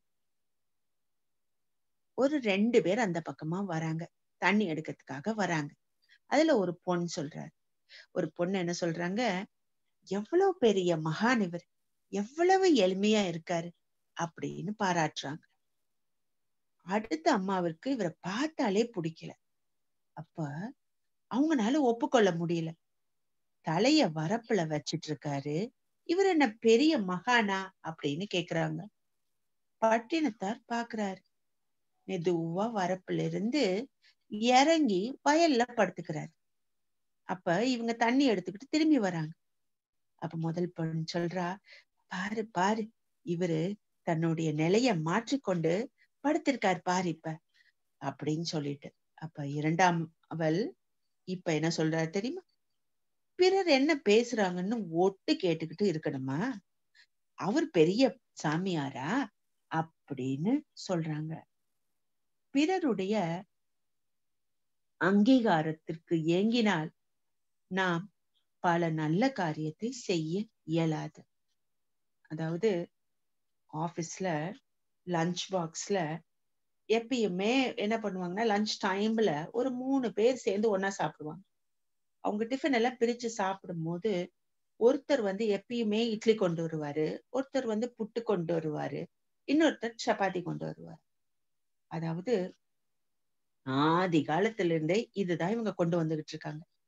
ஒரு ரெண்டு பேர் அந்த பக்கமா வராங்க தண்ணி எடுக்கிறதுக்காக வராங்க அதுல ஒரு பொண்ணு சொல்றாரு ஒரு பொண்ணு என்ன சொல்றாங்க எவ்வளவு பெரிய மகான் இவர் எவ்வளவு எளிமையா இருக்காரு அப்படின்னு பாராட்டுறாங்க அடுத்த அம்மாவிற்கு இவரை பார்த்தாலே பிடிக்கல அப்ப அவங்கனால ஒப்புக்கொள்ள முடியல தலைய வரப்புல வச்சிட்டு இருக்காரு இவர் என்ன பெரிய மகானா அப்படின்னு கேக்குறாங்க பட்டினத்தார் பாக்குறாரு மெதுவா வரப்புல இருந்து இறங்கி வயல்ல படுத்துக்கிறாரு அப்ப இவங்க தண்ணி எடுத்துக்கிட்டு திரும்பி வராங்க அப்ப முதல் பொண்ணு சொல்றா பாரு பாரு இவரு தன்னுடைய நிலைய மாற்றிக்கொண்டு படுத்திருக்காரு பாரு இப்ப அப்படின்னு சொல்லிட்டு அப்ப இரண்டாம் அவள் இப்ப என்ன சொல்றாரு தெரியுமா பிறர் என்ன பேசுறாங்கன்னு ஒட்டு கேட்டுக்கிட்டு இருக்கணுமா அவர் பெரிய சாமியாரா அப்படின்னு சொல்றாங்க பிறருடைய அங்கீகாரத்திற்கு ஏங்கினால் நாம் பல நல்ல காரியத்தை செய்ய இயலாது அதாவது ஆபீஸ்ல லஞ்ச் பாக்ஸ்ல எப்பயுமே என்ன பண்ணுவாங்கன்னா லஞ்ச் டைம்ல ஒரு மூணு பேர் சேர்ந்து ஒன்னா சாப்பிடுவாங்க அவங்க டிஃபன் எல்லாம் பிரிச்சு சாப்பிடும் போது ஒருத்தர் வந்து எப்பயுமே இட்லி கொண்டு வருவாரு ஒருத்தர் வந்து புட்டு கொண்டு வருவாரு இன்னொருத்தர் சப்பாத்தி கொண்டு வருவார் அதாவது ஆதி காலத்துல இருந்தே இதுதான் இவங்க கொண்டு வந்துகிட்டு இருக்காங்க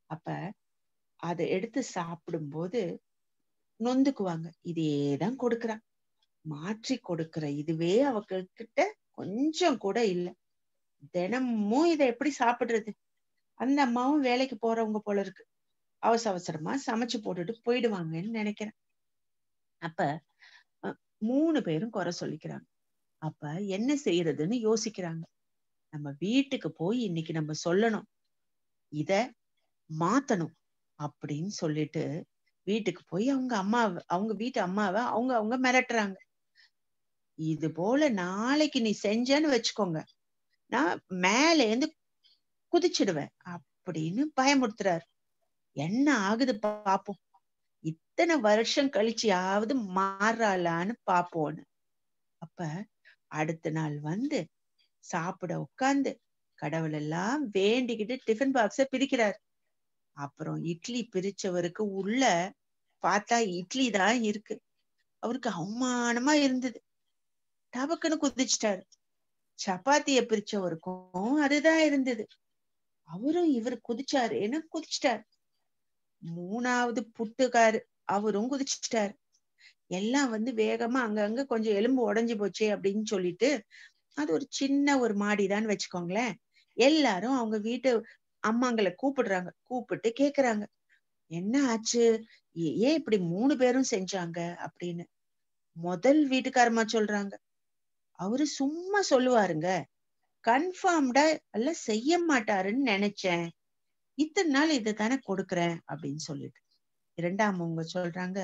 அப்ப அதை எடுத்து சாப்பிடும்போது நொந்துக்குவாங்க இதேதான் கொடுக்கறான் மாற்றி கொடுக்கிற இதுவே அவங்ககிட்ட கொஞ்சம் கூட இல்ல தினமும் இதை எப்படி சாப்பிடுறது அந்த அம்மாவும் வேலைக்கு போறவங்க போல இருக்கு அவசர அவசரமா சமைச்சு போட்டுட்டு போயிடுவாங்கன்னு நினைக்கிறேன் அப்ப அஹ், மூணு பேரும் குறை சொல்லிக்கிறாங்க அப்ப என்ன செய்யறதுன்னு யோசிக்கிறாங்க நம்ம வீட்டுக்கு போய் இன்னைக்கு நம்ம சொல்லணும் இத மாத்தணும் அப்படின்னு சொல்லிட்டு வீட்டுக்கு போய் அவங்க அம்மா அவங்க வீட்டு அம்மாவை அவங்க அவங்க மிரட்டுறாங்க இது போல நாளைக்கு நீ செஞ்சேன்னு வச்சுக்கோங்க நான் மேல இருந்து குதிச்சிடுவேன் அப்படின்னு பயமுறுத்துறாரு என்ன ஆகுது பாப்போம் இத்தனை வருஷம் கழிச்சியாவது மாறாளான்னு பாப்போம்னு அப்ப அடுத்த நாள் வந்து சாப்பிட உட்கார்ந்து கடவுள் எல்லாம் வேண்டிக்கிட்டு டிஃபன் பாக்ஸ பிரிக்கிறார் அப்புறம் இட்லி பிரிச்சவருக்கு உள்ள பார்த்தா இட்லி தான் இருக்கு அவருக்கு அவமானமா இருந்தது டபக்குன்னு குதிச்சிட்டாரு சப்பாத்திய பிரிச்சவருக்கும் அதுதான் இருந்தது அவரும் இவர் குதிச்சாருன்னு குதிச்சிட்டாரு மூணாவது புட்டுக்காரு அவரும் குதிச்சிட்டாரு எல்லாம் வந்து வேகமா அங்கங்க கொஞ்சம் எலும்பு உடைஞ்சு போச்சே அப்படின்னு சொல்லிட்டு அது ஒரு சின்ன ஒரு மாடிதான் வச்சுக்கோங்களேன் எல்லாரும் அவங்க வீட்டு அம்மாங்களை கூப்பிடுறாங்க கூப்பிட்டு கேக்குறாங்க என்ன ஆச்சு ஏ- ஏன் இப்படி மூணு பேரும் செஞ்சாங்க அப்படின்னு முதல் வீட்டுக்காரமா சொல்றாங்க அவரு சும்மா சொல்லுவாருங்க கன்ஃபார்ம்டா எல்லாம் செய்ய மாட்டாருன்னு நினைச்சேன் இத்தனை நாள் இதை தானே கொடுக்குறேன் அப்படின்னு சொல்லிட்டு இரண்டாம் அவங்க சொல்றாங்க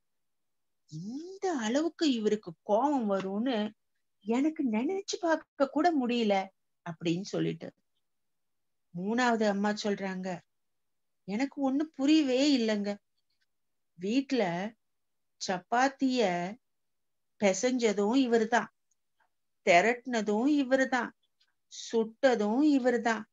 இந்த அளவுக்கு இவருக்கு கோபம் வரும்னு எனக்கு நினைச்சு பார்க்க கூட முடியல அப்படின்னு சொல்லிட்டு மூணாவது அம்மா சொல்றாங்க எனக்கு ஒண்ணு புரியவே இல்லைங்க வீட்ல சப்பாத்திய பிசைஞ்சதும் இவருதான் திரட்டினதும் இவருதான் சுட்டதும் இவருதான்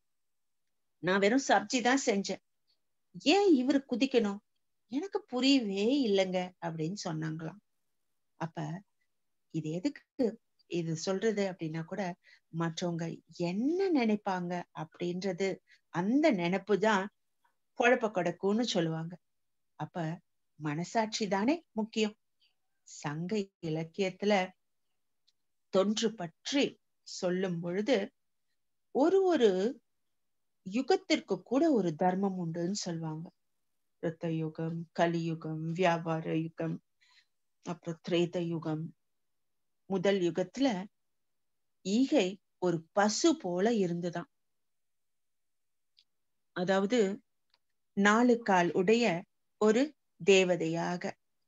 நான் வெறும் சப்ஜி தான் செஞ்சேன் ஏன் இவரு குதிக்கணும் எனக்கு புரியவே இல்லைங்க அப்படின்னு சொன்னாங்களாம் அப்ப இது எதுக்கு இது சொல்றது அப்படின்னா கூட மற்றவங்க என்ன நினைப்பாங்க அப்படின்றது அந்த நினைப்பு தான் குழப்ப கொடுக்கும்னு சொல்லுவாங்க அப்ப மனசாட்சி தானே முக்கியம் சங்க இலக்கியத்துல தொன்று பற்றி சொல்லும் பொழுது ஒரு ஒரு யுகத்திற்கு கூட ஒரு தர்மம் உண்டுன்னு சொல்லுவாங்க ரத்த யுகம் கலியுகம் வியாபார யுகம் அப்புறம் திரேத யுகம் முதல் யுகத்துல ஈகை ஒரு பசு போல இருந்துதான் அதாவது நாலு கால் உடைய ஒரு தேவதையாக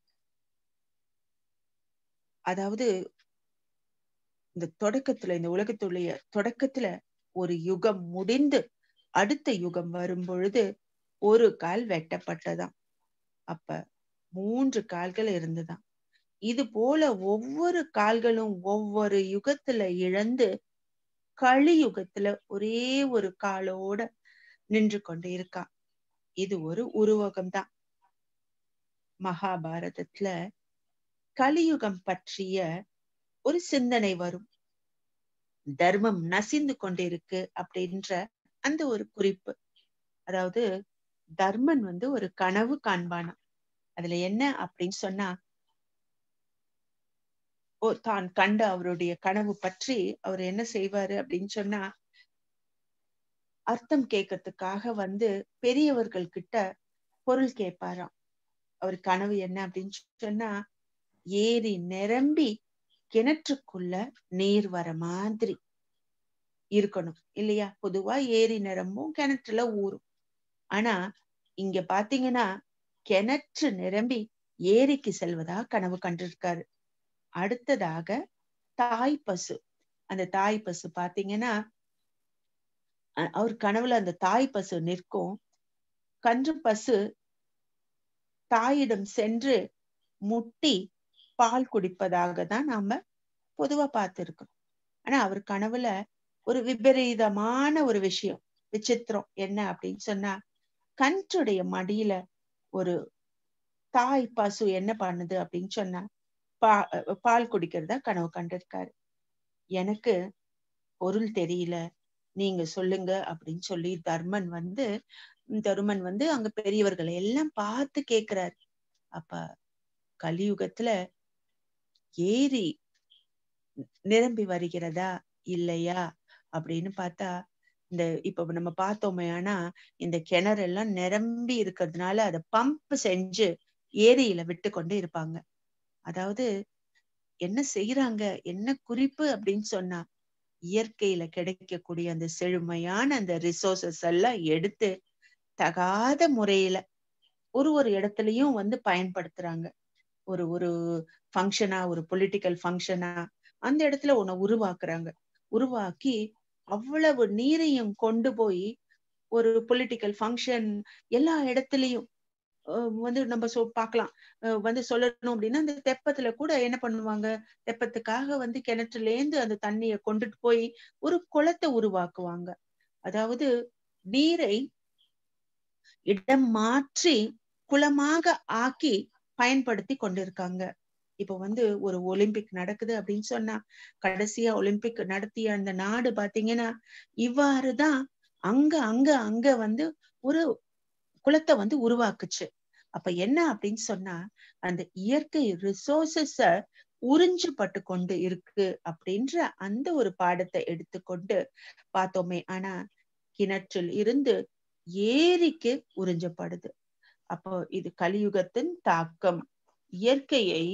அதாவது இந்த தொடக்கத்துல இந்த உலகத்துடைய தொடக்கத்துல ஒரு யுகம் முடிந்து அடுத்த யுகம் வரும் பொழுது ஒரு கால் வெட்டப்பட்டதாம் அப்ப மூன்று கால்கள் இருந்துதான் இது போல ஒவ்வொரு கால்களும் ஒவ்வொரு யுகத்துல இழந்து கலியுகத்துல ஒரே ஒரு காலோட நின்று கொண்டு இருக்கா இது ஒரு உருவகம்தான் மகாபாரதத்துல கலியுகம் பற்றிய ஒரு சிந்தனை வரும் தர்மம் நசிந்து கொண்டிருக்கு அப்படின்ற அந்த ஒரு குறிப்பு அதாவது தர்மன் வந்து ஒரு கனவு காண்பானா அதுல என்ன அப்படின்னு சொன்னா ஓ தான் கண்ட அவருடைய கனவு பற்றி அவர் என்ன செய்வாரு அப்படின்னு சொன்னா அர்த்தம் கேட்கறதுக்காக வந்து பெரியவர்கள் கிட்ட பொருள் கேட்பாராம் அவர் கனவு என்ன அப்படின்னு சொன்னா ஏரி நிரம்பி கிணற்றுக்குள்ள நீர் வர மாதிரி இருக்கணும் இல்லையா பொதுவா ஏரி நிரம்பும் கிணற்றுல ஊறும் ஆனா இங்க பாத்தீங்கன்னா கிணற்று நிரம்பி ஏரிக்கு செல்வதா கனவு கண்டிருக்காரு அடுத்ததாக தாய் பசு அந்த தாய் பசு பாத்தீங்கன்னா அவர் கனவுல அந்த தாய் பசு நிற்கும் கன்று பசு தாயிடம் சென்று முட்டி பால் குடிப்பதாக தான் நாம பொதுவா பார்த்திருக்கிறோம் ஆனா அவர் கனவுல ஒரு விபரீதமான ஒரு விஷயம் விசித்திரம் என்ன அப்படின்னு சொன்னா கன்றுடைய மடியில ஒரு தாய் பசு என்ன பண்ணுது அப்படின்னு சொன்னா பா பால் குடிக்கிறதா கனவு கண்டிருக்காரு எனக்கு பொருள் தெரியல நீங்க சொல்லுங்க அப்படின்னு சொல்லி தர்மன் வந்து தருமன் வந்து அங்க பெரியவர்களை எல்லாம் பார்த்து கேக்குறாரு அப்ப கலியுகத்துல ஏரி நிரம்பி வருகிறதா இல்லையா அப்படின்னு பார்த்தா இந்த இப்ப நம்ம பார்த்தோமே ஆனா இந்த கிணறு எல்லாம் நிரம்பி இருக்கிறதுனால அதை பம்ப் செஞ்சு ஏரியில விட்டு கொண்டு இருப்பாங்க அதாவது என்ன செய்யறாங்க என்ன குறிப்பு அப்படின்னு சொன்னா இயற்கையில கிடைக்கக்கூடிய அந்த செழுமையான அந்த ரிசோர்சஸ் எல்லாம் எடுத்து தகாத முறையில ஒரு ஒரு இடத்துலயும் வந்து பயன்படுத்துறாங்க ஒரு ஒரு ஃபங்க்ஷனா ஒரு பொலிட்டிக்கல் ஃபங்க்ஷனா அந்த இடத்துல உன்னை உருவாக்குறாங்க உருவாக்கி அவ்வளவு நீரையும் கொண்டு போய் ஒரு பொலிட்டிக்கல் ஃபங்க்ஷன் எல்லா இடத்துலயும் வந்து நம்ம சொ பார்க்கலாம் வந்து சொல்லணும் அப்படின்னா அந்த தெப்பத்துல கூட என்ன பண்ணுவாங்க தெப்பத்துக்காக வந்து கிணற்றுல இருந்து அந்த தண்ணிய கொண்டுட்டு போய் ஒரு குளத்தை உருவாக்குவாங்க அதாவது நீரை இடம் மாற்றி குளமாக ஆக்கி பயன்படுத்தி கொண்டிருக்காங்க இப்ப வந்து ஒரு ஒலிம்பிக் நடக்குது அப்படின்னு சொன்னா கடைசியா ஒலிம்பிக் நடத்திய அந்த நாடு பாத்தீங்கன்னா இவ்வாறுதான் அங்க அங்க அங்க வந்து ஒரு குளத்தை வந்து உருவாக்குச்சு அப்ப என்ன அப்படின்னு சொன்னா அந்த இயற்கை ரிசோர்சஸ உறிஞ்சப்பட்டு கொண்டு இருக்கு அப்படின்ற அந்த ஒரு பாடத்தை எடுத்துக்கொண்டு பார்த்தோமே ஆனா கிணற்றில் இருந்து ஏரிக்கு உறிஞ்சப்படுது அப்போ இது கலியுகத்தின் தாக்கம் இயற்கையை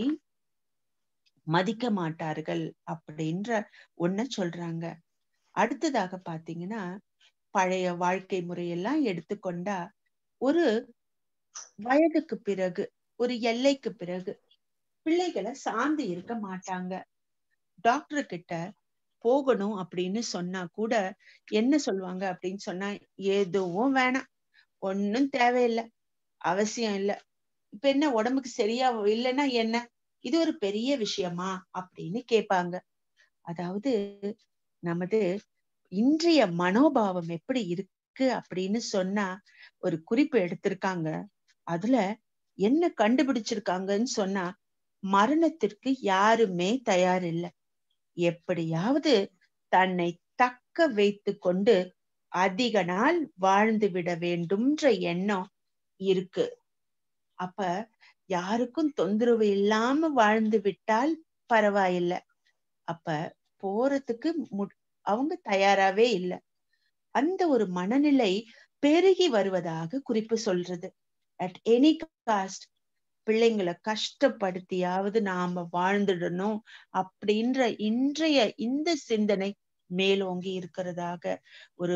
மதிக்க மாட்டார்கள் அப்படின்ற ஒன்ன சொல்றாங்க அடுத்ததாக பாத்தீங்கன்னா பழைய வாழ்க்கை முறையெல்லாம் எடுத்துக்கொண்டா ஒரு வயதுக்கு பிறகு ஒரு எல்லைக்கு பிறகு பிள்ளைகளை சார்ந்து இருக்க மாட்டாங்க டாக்டர் கிட்ட போகணும் அப்படின்னு சொன்னா கூட என்ன சொல்லுவாங்க அப்படின்னு சொன்னா எதுவும் வேணாம் ஒன்னும் தேவையில்லை அவசியம் இல்ல இப்ப என்ன உடம்புக்கு சரியா இல்லைன்னா என்ன இது ஒரு பெரிய விஷயமா அப்படின்னு கேட்பாங்க அதாவது நமது இன்றைய மனோபாவம் எப்படி இருக்கு அப்படின்னு சொன்னா ஒரு குறிப்பு எடுத்திருக்காங்க அதுல என்ன கண்டுபிடிச்சிருக்காங்கன்னு சொன்னா மரணத்திற்கு யாருமே தயார் இல்லை எப்படியாவது தன்னை தக்க வைத்து கொண்டு அதிக நாள் வாழ்ந்து விட வேண்டும்ன்ற எண்ணம் இருக்கு அப்ப யாருக்கும் தொந்தரவு இல்லாம வாழ்ந்து விட்டால் பரவாயில்ல அப்ப போறதுக்கு அவங்க தயாராவே இல்லை அந்த ஒரு மனநிலை பெருகி வருவதாக குறிப்பு சொல்றது அட் எனி காஸ்ட் பிள்ளைங்களை கஷ்டப்படுத்தியாவது நாம வாழ்ந்துடணும் அப்படின்ற இன்றைய இந்த சிந்தனை மேலோங்கி இருக்கிறதாக ஒரு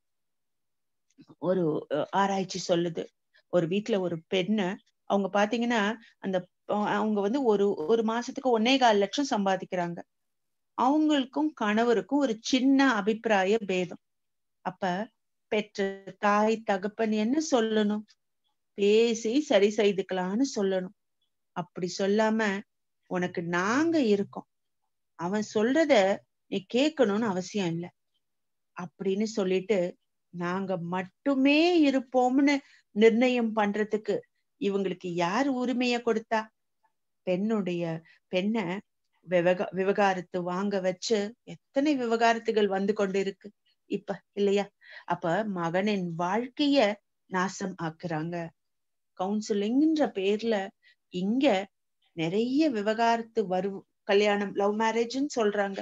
ஒரு ஆராய்ச்சி சொல்லுது ஒரு வீட்டுல ஒரு பெண்ண அவங்க பாத்தீங்கன்னா அந்த அவங்க வந்து ஒரு ஒரு மாசத்துக்கு ஒன்னே கால் லட்சம் சம்பாதிக்கிறாங்க அவங்களுக்கும் கணவருக்கும் ஒரு சின்ன அபிப்பிராய பேதம் அப்ப பெற்ற தாய் தகப்பன் என்ன சொல்லணும் பேசி சரி செய்துக்கலாம்னு சொல்லணும் அப்படி சொல்லாம உனக்கு நாங்க இருக்கோம் அவன் சொல்றத நீ கேட்கணும்னு அவசியம் இல்லை அப்படின்னு சொல்லிட்டு நாங்க மட்டுமே இருப்போம்னு நிர்ணயம் பண்றதுக்கு இவங்களுக்கு யார் உரிமைய கொடுத்தா பெண்ணுடைய பெண்ண விவகா விவகாரத்து வாங்க வச்சு எத்தனை விவகாரத்துகள் வந்து கொண்டு இருக்கு இப்ப இல்லையா அப்ப மகனின் வாழ்க்கைய நாசம் ஆக்குறாங்க கவுன்சிலிங்ன்ற பேர்ல இங்க நிறைய விவகாரத்து வரு கல்யாணம் லவ் மேரேஜ்னு சொல்றாங்க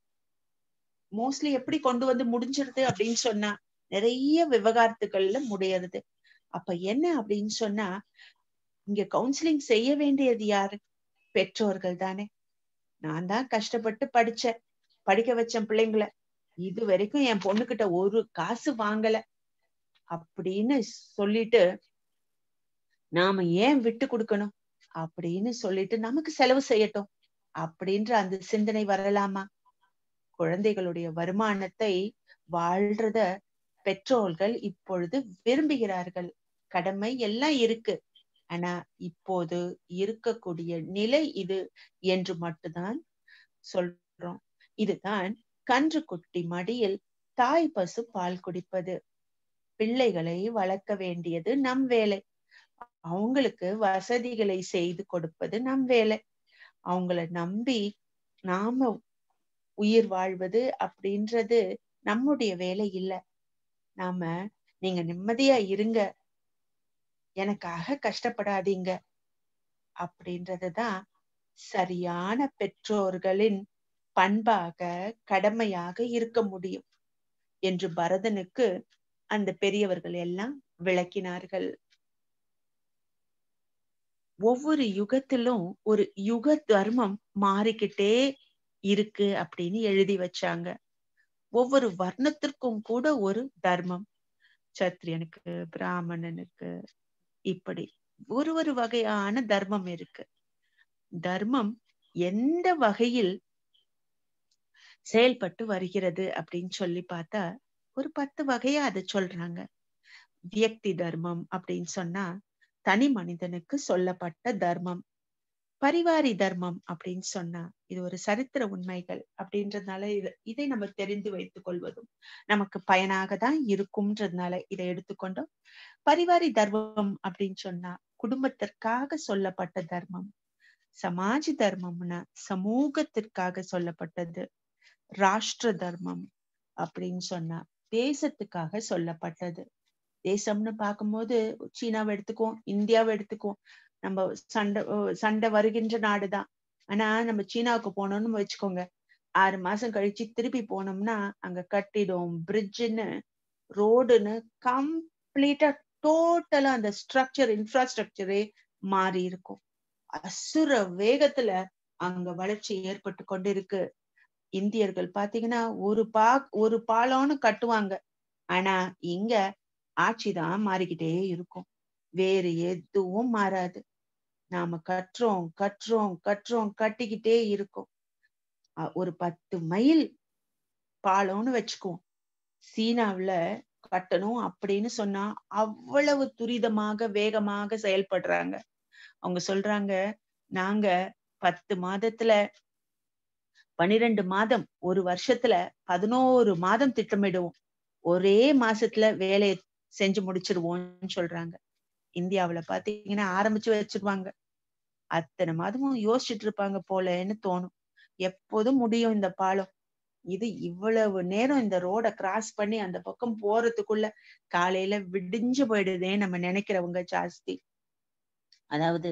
மோஸ்ட்லி எப்படி கொண்டு வந்து முடிஞ்சிருது அப்படின்னு சொன்னா நிறைய விவகாரத்துகள்ல முடியறது அப்ப என்ன அப்படின்னு சொன்னா இங்க கவுன்சிலிங் செய்ய வேண்டியது யாரு பெற்றோர்கள் தானே நான் தான் கஷ்டப்பட்டு படிச்சேன் படிக்க வச்சேன் பிள்ளைங்களை இது வரைக்கும் என் பொண்ணுகிட்ட ஒரு காசு வாங்கல அப்படின்னு சொல்லிட்டு நாம ஏன் விட்டு கொடுக்கணும் அப்படின்னு சொல்லிட்டு நமக்கு செலவு செய்யட்டும் அப்படின்ற அந்த சிந்தனை வரலாமா குழந்தைகளுடைய வருமானத்தை வாழ்றத பெற்றோர்கள் இப்பொழுது விரும்புகிறார்கள் கடமை எல்லாம் இருக்கு ஆனா இப்போது இருக்கக்கூடிய நிலை இது என்று மட்டும்தான் சொல்றோம் இதுதான் கன்று குட்டி மடியில் தாய் பசு பால் குடிப்பது பிள்ளைகளை வளர்க்க வேண்டியது நம் வேலை அவங்களுக்கு வசதிகளை செய்து கொடுப்பது நம் வேலை அவங்கள நம்பி நாம உயிர் வாழ்வது அப்படின்றது நம்முடைய வேலை இல்ல நாம நீங்க நிம்மதியா இருங்க எனக்காக கஷ்டப்படாதீங்க அப்படின்றதுதான் சரியான பெற்றோர்களின் பண்பாக கடமையாக இருக்க முடியும் என்று பரதனுக்கு அந்த பெரியவர்கள் எல்லாம் விளக்கினார்கள் ஒவ்வொரு யுகத்திலும் ஒரு யுக தர்மம் மாறிக்கிட்டே இருக்கு அப்படின்னு எழுதி வச்சாங்க ஒவ்வொரு வர்ணத்திற்கும் கூட ஒரு தர்மம் சத்திரியனுக்கு பிராமணனுக்கு இப்படி ஒரு ஒரு வகையான தர்மம் இருக்கு தர்மம் எந்த வகையில் செயல்பட்டு வருகிறது அப்படின்னு சொல்லி பார்த்தா ஒரு பத்து வகையா அதை சொல்றாங்க வியக்தி தர்மம் அப்படின்னு சொன்னா தனி மனிதனுக்கு சொல்லப்பட்ட தர்மம் பரிவாரி தர்மம் அப்படின்னு சொன்னா இது ஒரு சரித்திர உண்மைகள் அப்படின்றதுனால இது இதை நம்ம தெரிந்து வைத்துக் கொள்வதும் நமக்கு பயனாக தான் இருக்கும்ன்றதுனால இதை எடுத்துக்கொண்டோம் பரிவாரி தர்மம் அப்படின்னு சொன்னா குடும்பத்திற்காக சொல்லப்பட்ட தர்மம் சமாஜ் தர்மம்னா சமூகத்திற்காக சொல்லப்பட்டது ராஷ்டிர தர்மம் அப்படின்னு சொன்னா தேசத்துக்காக சொல்லப்பட்டது தேசம்னு பார்க்கும்போது சீனாவை எடுத்துக்குவோம் இந்தியாவை எடுத்துக்குவோம் நம்ம சண்டை சண்டை வருகின்ற நாடுதான் ஆனா நம்ம சீனாவுக்கு போனோம்னு வச்சுக்கோங்க ஆறு மாசம் கழிச்சு திருப்பி போனோம்னா அங்க கட்டிடம் பிரிட்ஜுன்னு ரோடுன்னு கம்ப்ளீட்டா டோட்டலா அந்த ஸ்ட்ரக்சர் இன்ஃப்ராஸ்ட்ரக்சரே மாறி இருக்கும் அசுர வேகத்துல அங்க வளர்ச்சி ஏற்பட்டு கொண்டிருக்கு இந்தியர்கள் பாத்தீங்கன்னா ஒரு பா ஒரு பாலம்னு கட்டுவாங்க ஆனா இங்க ஆட்சிதான் மாறிக்கிட்டே இருக்கும் வேறு எதுவும் மாறாது நாம கற்றோம் கற்றோம் கற்றோம் கட்டிக்கிட்டே இருக்கும் ஒரு பத்து மைல் பாலம்னு வச்சுக்குவோம் சீனாவுல கட்டணும் அப்படின்னு சொன்னா அவ்வளவு துரிதமாக வேகமாக செயல்படுறாங்க அவங்க சொல்றாங்க நாங்க பத்து மாதத்துல பனிரெண்டு மாதம் ஒரு வருஷத்துல பதினோரு மாதம் திட்டமிடுவோம் ஒரே மாசத்துல வேலையை செஞ்சு முடிச்சிருவோம்னு சொல்றாங்க இந்தியாவுல பாத்தீங்கன்னா ஆரம்பிச்சு வச்சிருவாங்க அத்தனை மாதமும் யோசிச்சுட்டு இருப்பாங்க போலன்னு தோணும் எப்போதும் முடியும் இந்த பாலம் இது இவ்வளவு நேரம் இந்த ரோட கிராஸ் பண்ணி அந்த பக்கம் போறதுக்குள்ள காலையில விடிஞ்சு போயிடுதே நம்ம நினைக்கிறவங்க ஜாஸ்தி அதாவது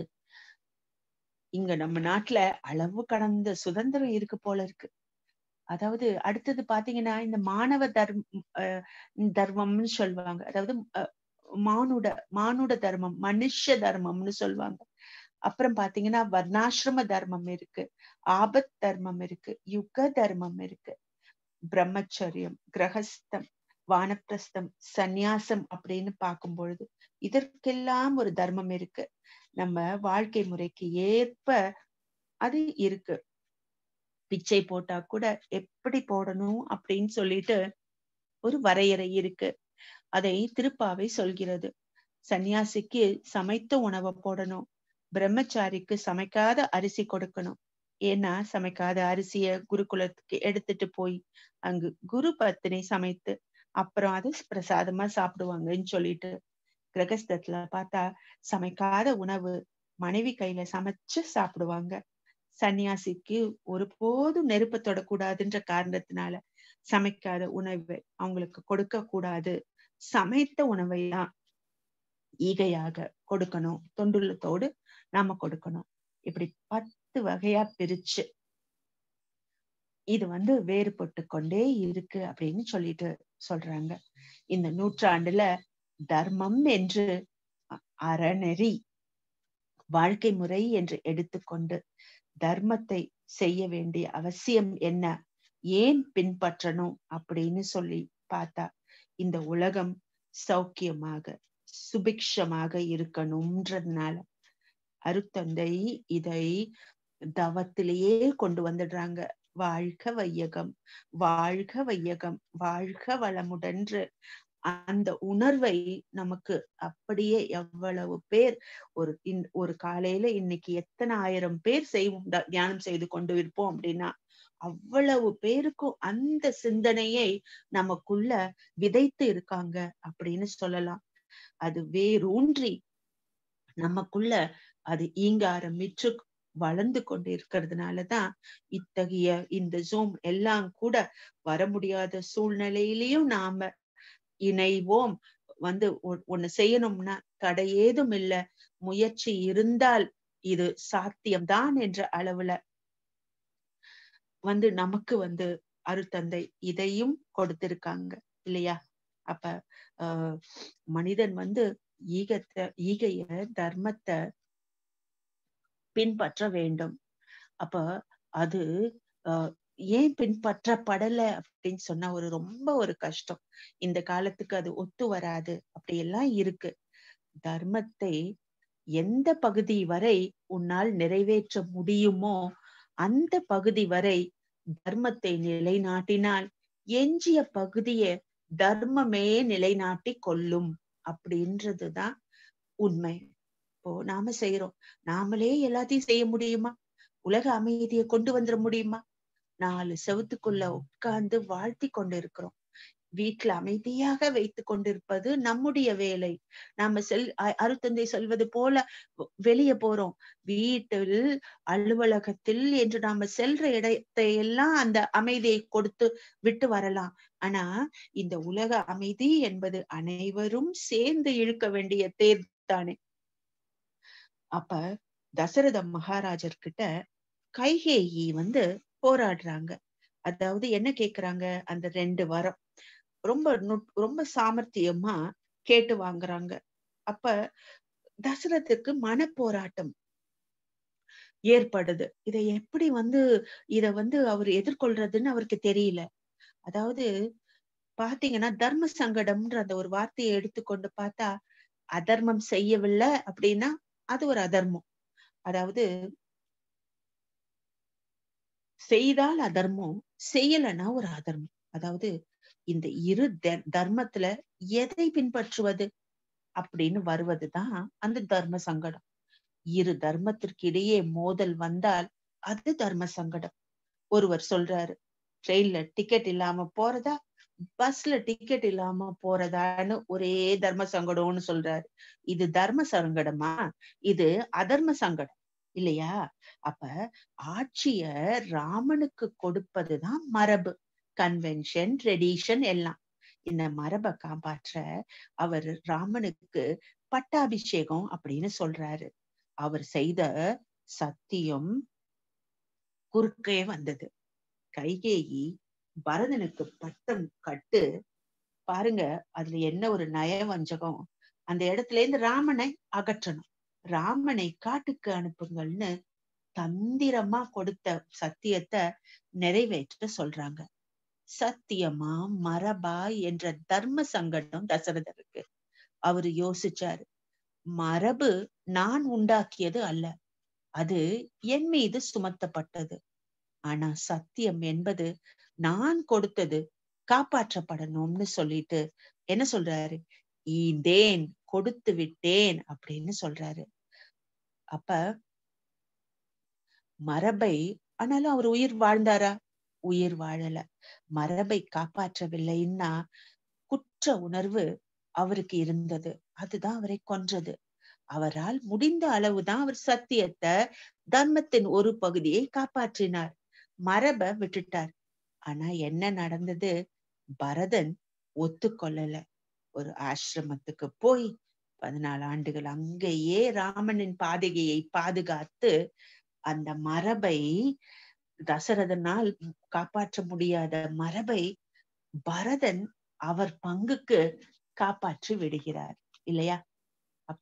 இங்க நம்ம நாட்டுல அளவு கடந்த சுதந்திரம் இருக்கு போல இருக்கு அதாவது அடுத்தது பாத்தீங்கன்னா இந்த மாணவ தர்ம தர்மம்னு சொல்லுவாங்க அதாவது மானுட மானுட தர்மம் மனுஷ தர்மம்னு சொல்லுவாங்க அப்புறம் பாத்தீங்கன்னா வர்ணாசிரம தர்மம் இருக்கு ஆபத் தர்மம் இருக்கு யுக தர்மம் இருக்கு பிரம்மச்சரியம் கிரகஸ்தம் வானப்பிரஸ்தம் சந்நியாசம் அப்படின்னு பார்க்கும் பொழுது இதற்கெல்லாம் ஒரு தர்மம் இருக்கு நம்ம வாழ்க்கை முறைக்கு ஏற்ப அது இருக்கு பிச்சை போட்டா கூட எப்படி போடணும் அப்படின்னு சொல்லிட்டு ஒரு வரையறை இருக்கு அதை திருப்பாவை சொல்கிறது சன்னியாசிக்கு சமைத்த உணவை போடணும் பிரம்மச்சாரிக்கு சமைக்காத அரிசி கொடுக்கணும் ஏன்னா சமைக்காத அரிசிய குருகுலத்துக்கு எடுத்துட்டு போய் அங்கு குரு பத்தினி சமைத்து அப்புறம் அது பிரசாதமா சாப்பிடுவாங்கன்னு சொல்லிட்டு கிரகஸ்தத்துல பார்த்தா சமைக்காத உணவு மனைவி கையில சமைச்சு சாப்பிடுவாங்க சன்னியாசிக்கு ஒருபோதும் நெருப்ப தொடக்கூடாதுன்ற காரணத்தினால சமைக்காத உணவை அவங்களுக்கு கொடுக்க கூடாது சமைத்த உணவை தான் ஈகையாக கொடுக்கணும் தொண்டுள்ளத்தோடு நாம கொடுக்கணும் இப்படி பத்து வகையா பிரிச்சு இது வந்து வேறுபட்டு கொண்டே இருக்கு அப்படின்னு சொல்லிட்டு சொல்றாங்க இந்த நூற்றாண்டுல தர்மம் என்று அறநெறி வாழ்க்கை முறை என்று எடுத்துக்கொண்டு தர்மத்தை செய்ய வேண்டிய அவசியம் என்ன ஏன் பின்பற்றணும் அப்படின்னு சொல்லி பார்த்தா இந்த உலகம் சௌக்கியமாக சுபிக்ஷமாக இருக்கணும்ன்றதுனால அருத்தந்தை இதை தவத்திலேயே கொண்டு வந்துடுறாங்க வாழ்க வையகம் வாழ்க வையகம் வாழ்க வளமுடன்று அந்த உணர்வை நமக்கு அப்படியே எவ்வளவு பேர் ஒரு ஒரு காலையில இன்னைக்கு எத்தனை ஆயிரம் பேர் செய்வோம் தியானம் செய்து கொண்டு இருப்போம் அப்படின்னா அவ்வளவு பேருக்கும் அந்த சிந்தனையை நமக்குள்ள விதைத்து இருக்காங்க அப்படின்னு சொல்லலாம் அது வேரூன்றி நமக்குள்ள அது ஈங்காரமிற்று வளர்ந்து கொண்டு இருக்கிறதுனாலதான் இத்தகைய இந்த ஜூம் எல்லாம் கூட வர முடியாத சூழ்நிலையிலையும் நாம இணைவோம் வந்து ஒ- ஒண்ணு செய்யணும்னா தடை ஏதும் இல்ல முயற்சி இருந்தால் இது சாத்தியம்தான் என்ற அளவுல வந்து நமக்கு வந்து அருத்தந்தை இதையும் கொடுத்திருக்காங்க இல்லையா அப்ப ஆஹ் மனிதன் வந்து ஈகத்தை ஈகைய தர்மத்தை பின்பற்ற வேண்டும் அப்ப அது ஆஹ் ஏன் பின்பற்றப்படல அப்படின்னு சொன்னா ஒரு ரொம்ப ஒரு கஷ்டம் இந்த காலத்துக்கு அது ஒத்து வராது அப்படியெல்லாம் இருக்கு தர்மத்தை எந்த பகுதி வரை உன்னால் நிறைவேற்ற முடியுமோ அந்த பகுதி வரை தர்மத்தை நிலைநாட்டினால் எஞ்சிய பகுதியை தர்மமே நிலைநாட்டி கொள்ளும் அப்படின்றதுதான் உண்மை இப்போ நாம செய்யறோம் நாமளே எல்லாத்தையும் செய்ய முடியுமா உலக அமைதியை கொண்டு வந்துட முடியுமா நாலு செவுத்துக்குள்ள உட்கார்ந்து வாழ்த்தி கொண்டு இருக்கிறோம் வீட்டுல அமைதியாக வைத்து கொண்டிருப்பது நம்முடைய வேலை நாம செல் அ- அருத்தந்தை சொல்வது போல வெ- வெளிய போறோம் வீட்டில் அலுவலகத்தில் என்று நாம செல்ற இடத்தை எல்லாம் அந்த அமைதியை கொடுத்து விட்டு வரலாம் ஆனா இந்த உலக அமைதி என்பது அனைவரும் சேர்ந்து இழுக்க வேண்டிய தேர் தானே அப்ப தசரத மகாராஜர் கிட்ட கைகேயி வந்து போராடுறாங்க அதாவது என்ன கேக்குறாங்க அந்த ரெண்டு வரம் ரொம்ப நுட்- ரொம்ப சாமர்த்தியமா கேட்டு வாங்குறாங்க அப்ப தசரத்துக்கு மனப்போராட்டம் ஏற்படுது இதை எப்படி வந்து இத வந்து அவர் எதிர்கொள்றதுன்னு அவருக்கு தெரியல அதாவது பாத்தீங்கன்னா தர்ம சங்கடம்ன்ற அந்த ஒரு வார்த்தையை எடுத்துக்கொண்டு பார்த்தா அதர்மம் செய்யவில்லை அப்படின்னா அது ஒரு அதர்மம் அதாவது செய்தால் அதர்மம் செய்யலைன்னா ஒரு அதர்மம் அதாவது இந்த இரு த- தர்மத்துல எதை பின்பற்றுவது அப்படின்னு வருவதுதான் அந்த தர்ம சங்கடம் இரு தர்மத்திற்கு இடையே மோதல் வந்தால் அது தர்ம சங்கடம் ஒருவர் சொல்றாரு ட்ரெயின்ல டிக்கெட் இல்லாம போறதா பஸ்ல டிக்கெட் இல்லாம போறதான்னு ஒரே தர்ம சங்கடம்னு சொல்றாரு இது தர்ம சங்கடமா இது அதர்ம சங்கடம் இல்லையா அப்ப ஆட்சிய ராமனுக்கு கொடுப்பதுதான் மரபு கன்வென்ஷன் ட்ரெடிஷன் எல்லாம் இந்த மரபை காப்பாற்ற அவர் ராமனுக்கு பட்டாபிஷேகம் அப்படின்னு சொல்றாரு அவர் செய்த சத்தியம் குறுக்கே வந்தது கைகேயி பரதனுக்கு பட்டம் கட்டு பாருங்க அதுல என்ன ஒரு நயவஞ்சகம் அந்த இடத்துல இருந்து ராமனை அகற்றணும் ராமனை காட்டுக்கு அனுப்புங்கள்னு தந்திரமா கொடுத்த சத்தியத்தை நிறைவேற்ற சொல்றாங்க சத்தியமா மரபா என்ற தர்ம சங்கடம் தசரதருக்கு அவரு யோசிச்சாரு மரபு நான் உண்டாக்கியது அல்ல அது என் மீது சுமத்தப்பட்டது ஆனா சத்தியம் என்பது நான் கொடுத்தது காப்பாற்றப்படணும்னு சொல்லிட்டு என்ன சொல்றாரு ஈந்தேன் கொடுத்து விட்டேன் அப்படின்னு சொல்றாரு அப்ப மரபை ஆனாலும் அவர் உயிர் வாழ்ந்தாரா உயிர் வாழல மரபை காப்பாற்றவில்லைன்னா குற்ற உணர்வு அவருக்கு இருந்தது அதுதான் அவரை கொன்றது அவரால் முடிந்த அளவுதான் அவர் சத்தியத்தை தர்மத்தின் ஒரு பகுதியை காப்பாற்றினார் மரபை விட்டுட்டார் ஆனா என்ன நடந்தது பரதன் ஒத்துக்கொள்ளல ஒரு ஆசிரமத்துக்கு போய் பதினாலு ஆண்டுகள் அங்கேயே ராமனின் பாதகையை பாதுகாத்து அந்த மரபை தசரதனால் காப்பாற்ற முடியாத மரபை பரதன் அவர் பங்குக்கு காப்பாற்றி விடுகிறார் இல்லையா அப்ப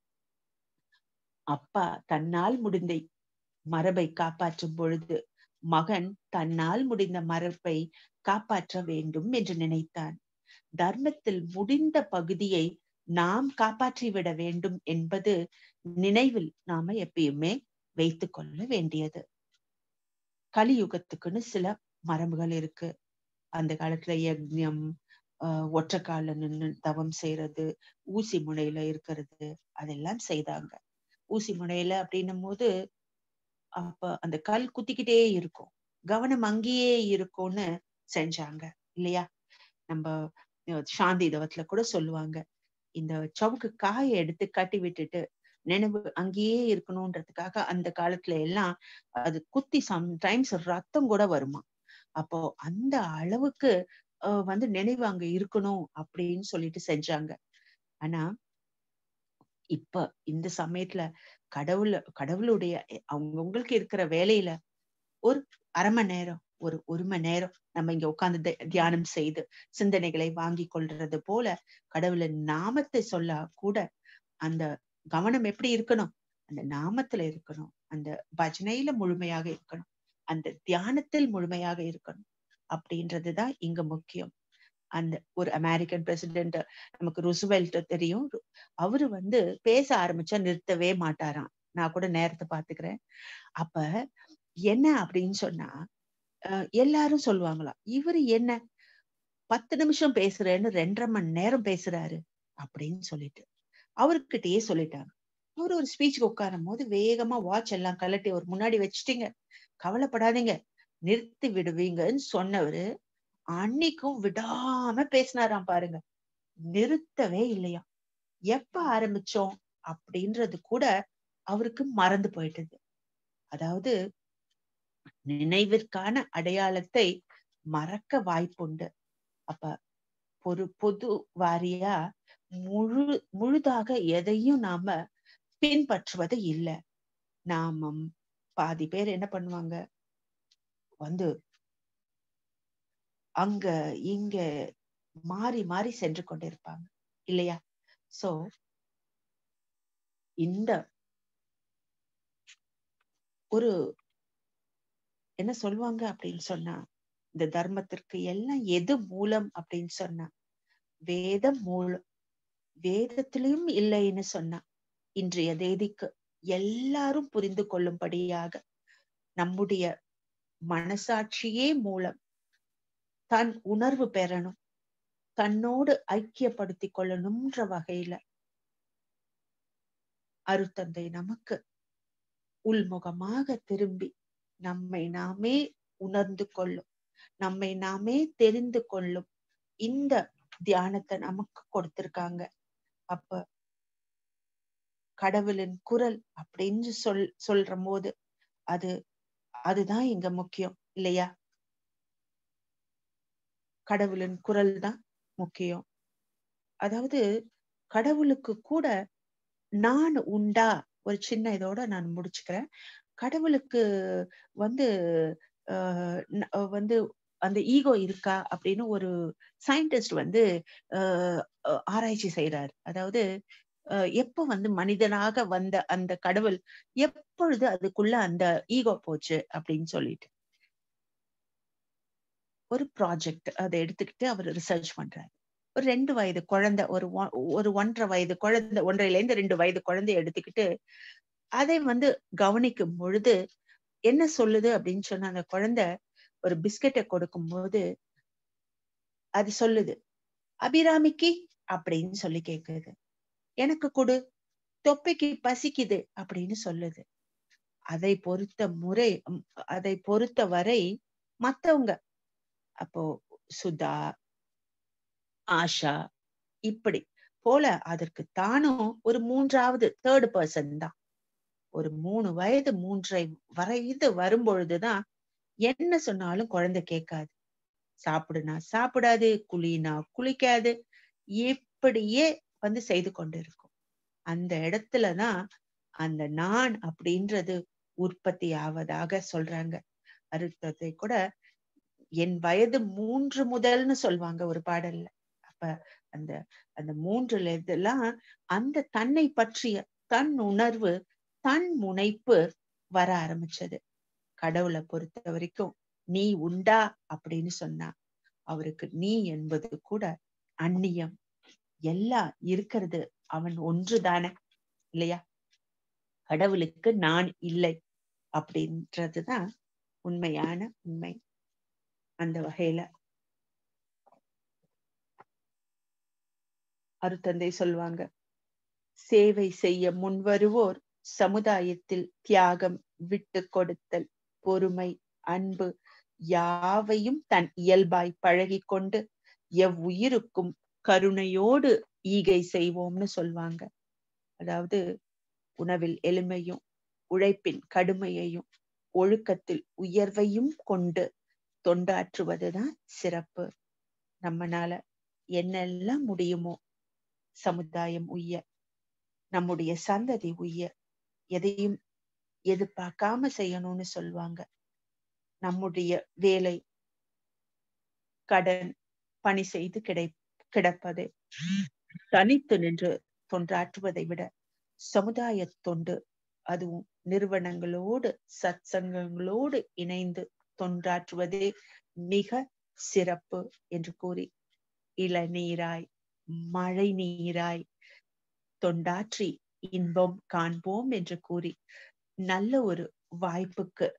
அப்பா தன்னால் முடிந்த மரபை காப்பாற்றும் பொழுது மகன் தன்னால் முடிந்த மரபை காப்பாற்ற வேண்டும் என்று நினைத்தான் தர்மத்தில் முடிந்த பகுதியை நாம் காப்பாற்றிவிட வேண்டும் என்பது நினைவில் நாம எப்பயுமே வைத்துக் கொள்ள வேண்டியது கலியுகத்துக்குன்னு சில மரபுகள் இருக்கு அந்த காலத்துல யக்ஞம் ஆஹ் ஒற்றைக்கால நின்னு தவம் செய்யறது ஊசி முனையில இருக்கிறது அதெல்லாம் செய்தாங்க ஊசி முனையில அப்படின்னும் போது அப்ப அந்த கல் குத்திக்கிட்டே இருக்கும் கவனம் அங்கேயே இருக்கும்னு செஞ்சாங்க இல்லையா நம்ம அஹ் சாந்தி தவத்துல கூட சொல்லுவாங்க இந்த சவுக்கு காயை எடுத்து கட்டி விட்டுட்டு நினைவு அங்கேயே இருக்கணும்ன்றதுக்காக அந்த காலத்துல எல்லாம் அது குத்தி சம்டைம்ஸ் ரத்தம் கூட வருமா அப்போ அந்த அளவுக்கு அஹ் வந்து நினைவு அங்க இருக்கணும் அப்படின்னு சொல்லிட்டு செஞ்சாங்க ஆனா இப்ப இந்த சமயத்துல கடவுள் கடவுளுடைய அவங்கவுங்களுக்கு இருக்கிற வேலையில ஒரு அரை மணி நேரம் ஒரு ஒரு மணி நேரம் நம்ம இங்க உட்கார்ந்து தியானம் செய்து சிந்தனைகளை வாங்கி கொள்றது போல கடவுளின் நாமத்தை சொல்ல கூட அந்த கவனம் எப்படி இருக்கணும் அந்த நாமத்துல இருக்கணும் அந்த பஜனையில முழுமையாக இருக்கணும் அந்த தியானத்தில் முழுமையாக இருக்கணும் அப்படின்றதுதான் இங்க முக்கியம் அந்த ஒரு அமெரிக்கன் பிரசிடென்ட் நமக்கு ருசுவெல்ட் தெரியும் அவரு வந்து பேச ஆரம்பிச்சா நிறுத்தவே மாட்டாராம் நான் கூட நேரத்தை பாத்துக்கிறேன் அப்ப என்ன அப்படின்னு சொன்னா எல்லாரும் சொல்லுவாங்களாம் இவரு என்ன பத்து நிமிஷம் பேசுறேன்னு ரெண்டரை மணி நேரம் பேசுறாரு அப்படின்னு சொல்லிட்டு அவர்கிட்டயே சொல்லிட்டாங்க அவர் ஒரு ஸ்பீச்சுக்கு உட்காரும் போது வேகமா வாட்ச் எல்லாம் கலட்டி ஒரு முன்னாடி வச்சுட்டீங்க கவலைப்படாதீங்க நிறுத்தி விடுவீங்கன்னு சொன்னவரு அன்னைக்கும் விடாம பேசினாராம் பாருங்க நிறுத்தவே இல்லையா எப்ப ஆரம்பிச்சோம் அப்படின்றது கூட அவருக்கு மறந்து போயிட்டது அதாவது நினைவிற்கான அடையாளத்தை மறக்க வாய்ப்புண்டு அப்ப ஒரு பொது வாரியா முழு முழுதாக எதையும் நாம பின்பற்றுவது இல்லை நாமம் பாதி பேர் என்ன பண்ணுவாங்க வந்து அங்க இங்க மாறி மாறி சென்று கொண்டிருப்பாங்க இல்லையா சோ இந்த ஒரு என்ன சொல்லுவாங்க அப்படின்னு சொன்னா இந்த தர்மத்திற்கு எல்லாம் எது மூலம் அப்படின்னு சொன்னா வேதம் மூலம் வேதத்திலையும் இல்லைன்னு சொன்னா இன்றைய தேதிக்கு எல்லாரும் புரிந்து கொள்ளும்படியாக நம்முடைய மனசாட்சியே மூலம் தன் உணர்வு பெறணும் தன்னோடு ஐக்கியப்படுத்திக் கொள்ளணும்ன்ற வகையில அருத்தந்தை நமக்கு உள்முகமாக திரும்பி நம்மை நாமே உணர்ந்து கொள்ளும் நம்மை நாமே தெரிந்து கொள்ளும் இந்த தியானத்தை நமக்கு கொடுத்திருக்காங்க அப்ப கடவுளின் குரல் அப்படின்னு சொல் சொல்ற போது அது அதுதான் இங்க முக்கியம் இல்லையா கடவுளின் குரல் தான் முக்கியம் அதாவது கடவுளுக்கு கூட நான் உண்டா ஒரு சின்ன இதோட நான் முடிச்சுக்கிறேன் கடவுளுக்கு வந்து ஆஹ் வந்து அந்த ஈகோ இருக்கா அப்படின்னு ஒரு சயின்டிஸ்ட் வந்து ஆராய்ச்சி செய்யறாரு அதாவது எப்ப வந்து மனிதனாக வந்த அந்த கடவுள் எப்பொழுது அதுக்குள்ள அந்த ஈகோ போச்சு அப்படின்னு சொல்லிட்டு ஒரு ப்ராஜெக்ட் அதை எடுத்துக்கிட்டு அவர் ரிசர்ச் பண்றாரு ஒரு ரெண்டு வயது குழந்தை ஒரு ஒரு ஒன்றரை வயது குழந்தை ஒன்றரைல இருந்து ரெண்டு வயது குழந்தை எடுத்துக்கிட்டு அதை வந்து கவனிக்கும் பொழுது என்ன சொல்லுது அப்படின்னு சொன்ன அந்த குழந்தை ஒரு பிஸ்கெட்டை கொடுக்கும் போது அது சொல்லுது அபிராமிக்கு அப்படின்னு சொல்லி கேக்குது எனக்கு கொடு தொப்பைக்கு பசிக்குது அப்படின்னு சொல்லுது அதை பொறுத்த முறை அதை பொறுத்த வரை மத்தவங்க அப்போ சுதா ஆஷா இப்படி போல அதற்கு தானும் ஒரு மூன்றாவது தேர்ட் பர்சன் தான் ஒரு மூணு வயது மூன்றை வயது வரும்பொழுதுதான் என்ன சொன்னாலும் குழந்தை கேட்காது சாப்பிடுனா சாப்பிடாது குளினா குளிக்காது இப்படியே வந்து செய்து கொண்டிருக்கும் அந்த இடத்துலதான் அந்த நான் அப்படின்றது உற்பத்தி ஆவதாக சொல்றாங்க அருத்தத்தை கூட என் வயது மூன்று முதல்னு சொல்லுவாங்க ஒரு பாடல்ல அப்ப அந்த அந்த மூன்றுல இதெல்லாம் அந்த தன்னை பற்றிய தன் உணர்வு தன் முனைப்பு வர ஆரம்பிச்சது கடவுளை பொறுத்த வரைக்கும் நீ உண்டா அப்படின்னு சொன்னா அவருக்கு நீ என்பது கூட அந்நியம் எல்லாம் இருக்கிறது அவன் ஒன்றுதானே இல்லையா கடவுளுக்கு நான் இல்லை அப்படின்றதுதான் உண்மையான உண்மை அந்த வகையில அருத்தந்தை சொல்லுவாங்க சேவை செய்ய முன்வருவோர் சமுதாயத்தில் தியாகம் விட்டு கொடுத்தல் பொறுமை அன்பு யாவையும் தன் இயல்பாய் பழகி கொண்டு எவ்வுயிருக்கும் கருணையோடு ஈகை செய்வோம்னு சொல்வாங்க அதாவது உணவில் எளிமையும் உழைப்பின் கடுமையையும் ஒழுக்கத்தில் உயர்வையும் கொண்டு தொண்டாற்றுவதுதான் சிறப்பு நம்மனால என்னெல்லாம் முடியுமோ சமுதாயம் உய்ய நம்முடைய சந்ததி உய்ய எதையும் எதிர்பார்க்காம செய்யணும்னு சொல்லுவாங்க நம்முடைய வேலை கடன் பணி செய்து கிடை கிடப்பது தனித்து நின்று தொண்டாற்றுவதை விட சமுதாய தொண்டு அதுவும் நிறுவனங்களோடு சத்சங்கங்களோடு இணைந்து தொண்டாற்றுவதே மிக சிறப்பு என்று கூறி இளநீராய் மழை நீராய் தொண்டாற்றி இன்பம் காண்போம் என்று கூறி நல்ல ஒரு வாய்ப்புக்கு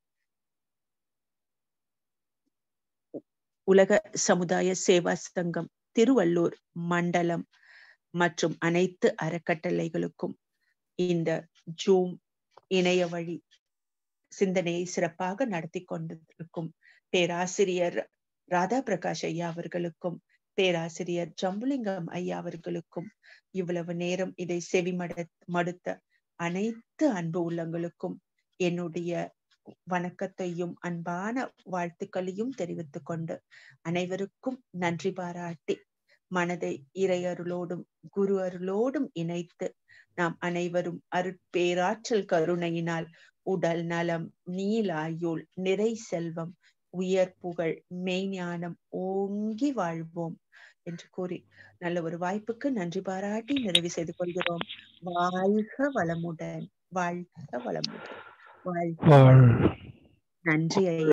உலக சமுதாய சேவா சங்கம் திருவள்ளூர் மண்டலம் மற்றும் அனைத்து அறக்கட்டளைகளுக்கும் இந்த ஜூம் இணைய வழி சிந்தனையை சிறப்பாக நடத்தி கொண்டிருக்கும் பேராசிரியர் ராதா பிரகாஷ் ஐயா அவர்களுக்கும் பேராசிரியர் ஜம்புலிங்கம் ஐயா அவர்களுக்கும் இவ்வளவு நேரம் இதை செவி மட மடுத்த அனைத்து அன்பு உள்ளங்களுக்கும் என்னுடைய வணக்கத்தையும் அன்பான வாழ்த்துக்களையும் தெரிவித்துக் கொண்டு அனைவருக்கும் நன்றி பாராட்டி மனதை இறையருளோடும் குரு அருளோடும் இணைத்து நாம் அனைவரும் அருட்பேராற்றல் கருணையினால் உடல் நலம் நீலாயுள் நிறை செல்வம் உயர் புகழ் மெய்ஞானம் ஓங்கி வாழ்வோம் என்று கூறி நல்ல ஒரு வாய்ப்புக்கு நன்றி பாராட்டி நிறைவு செய்து கொள்கிறோம் வாழ்க வளமுடன் வாழ்க வளமுடன் வாழ்க நன்றி ஐயா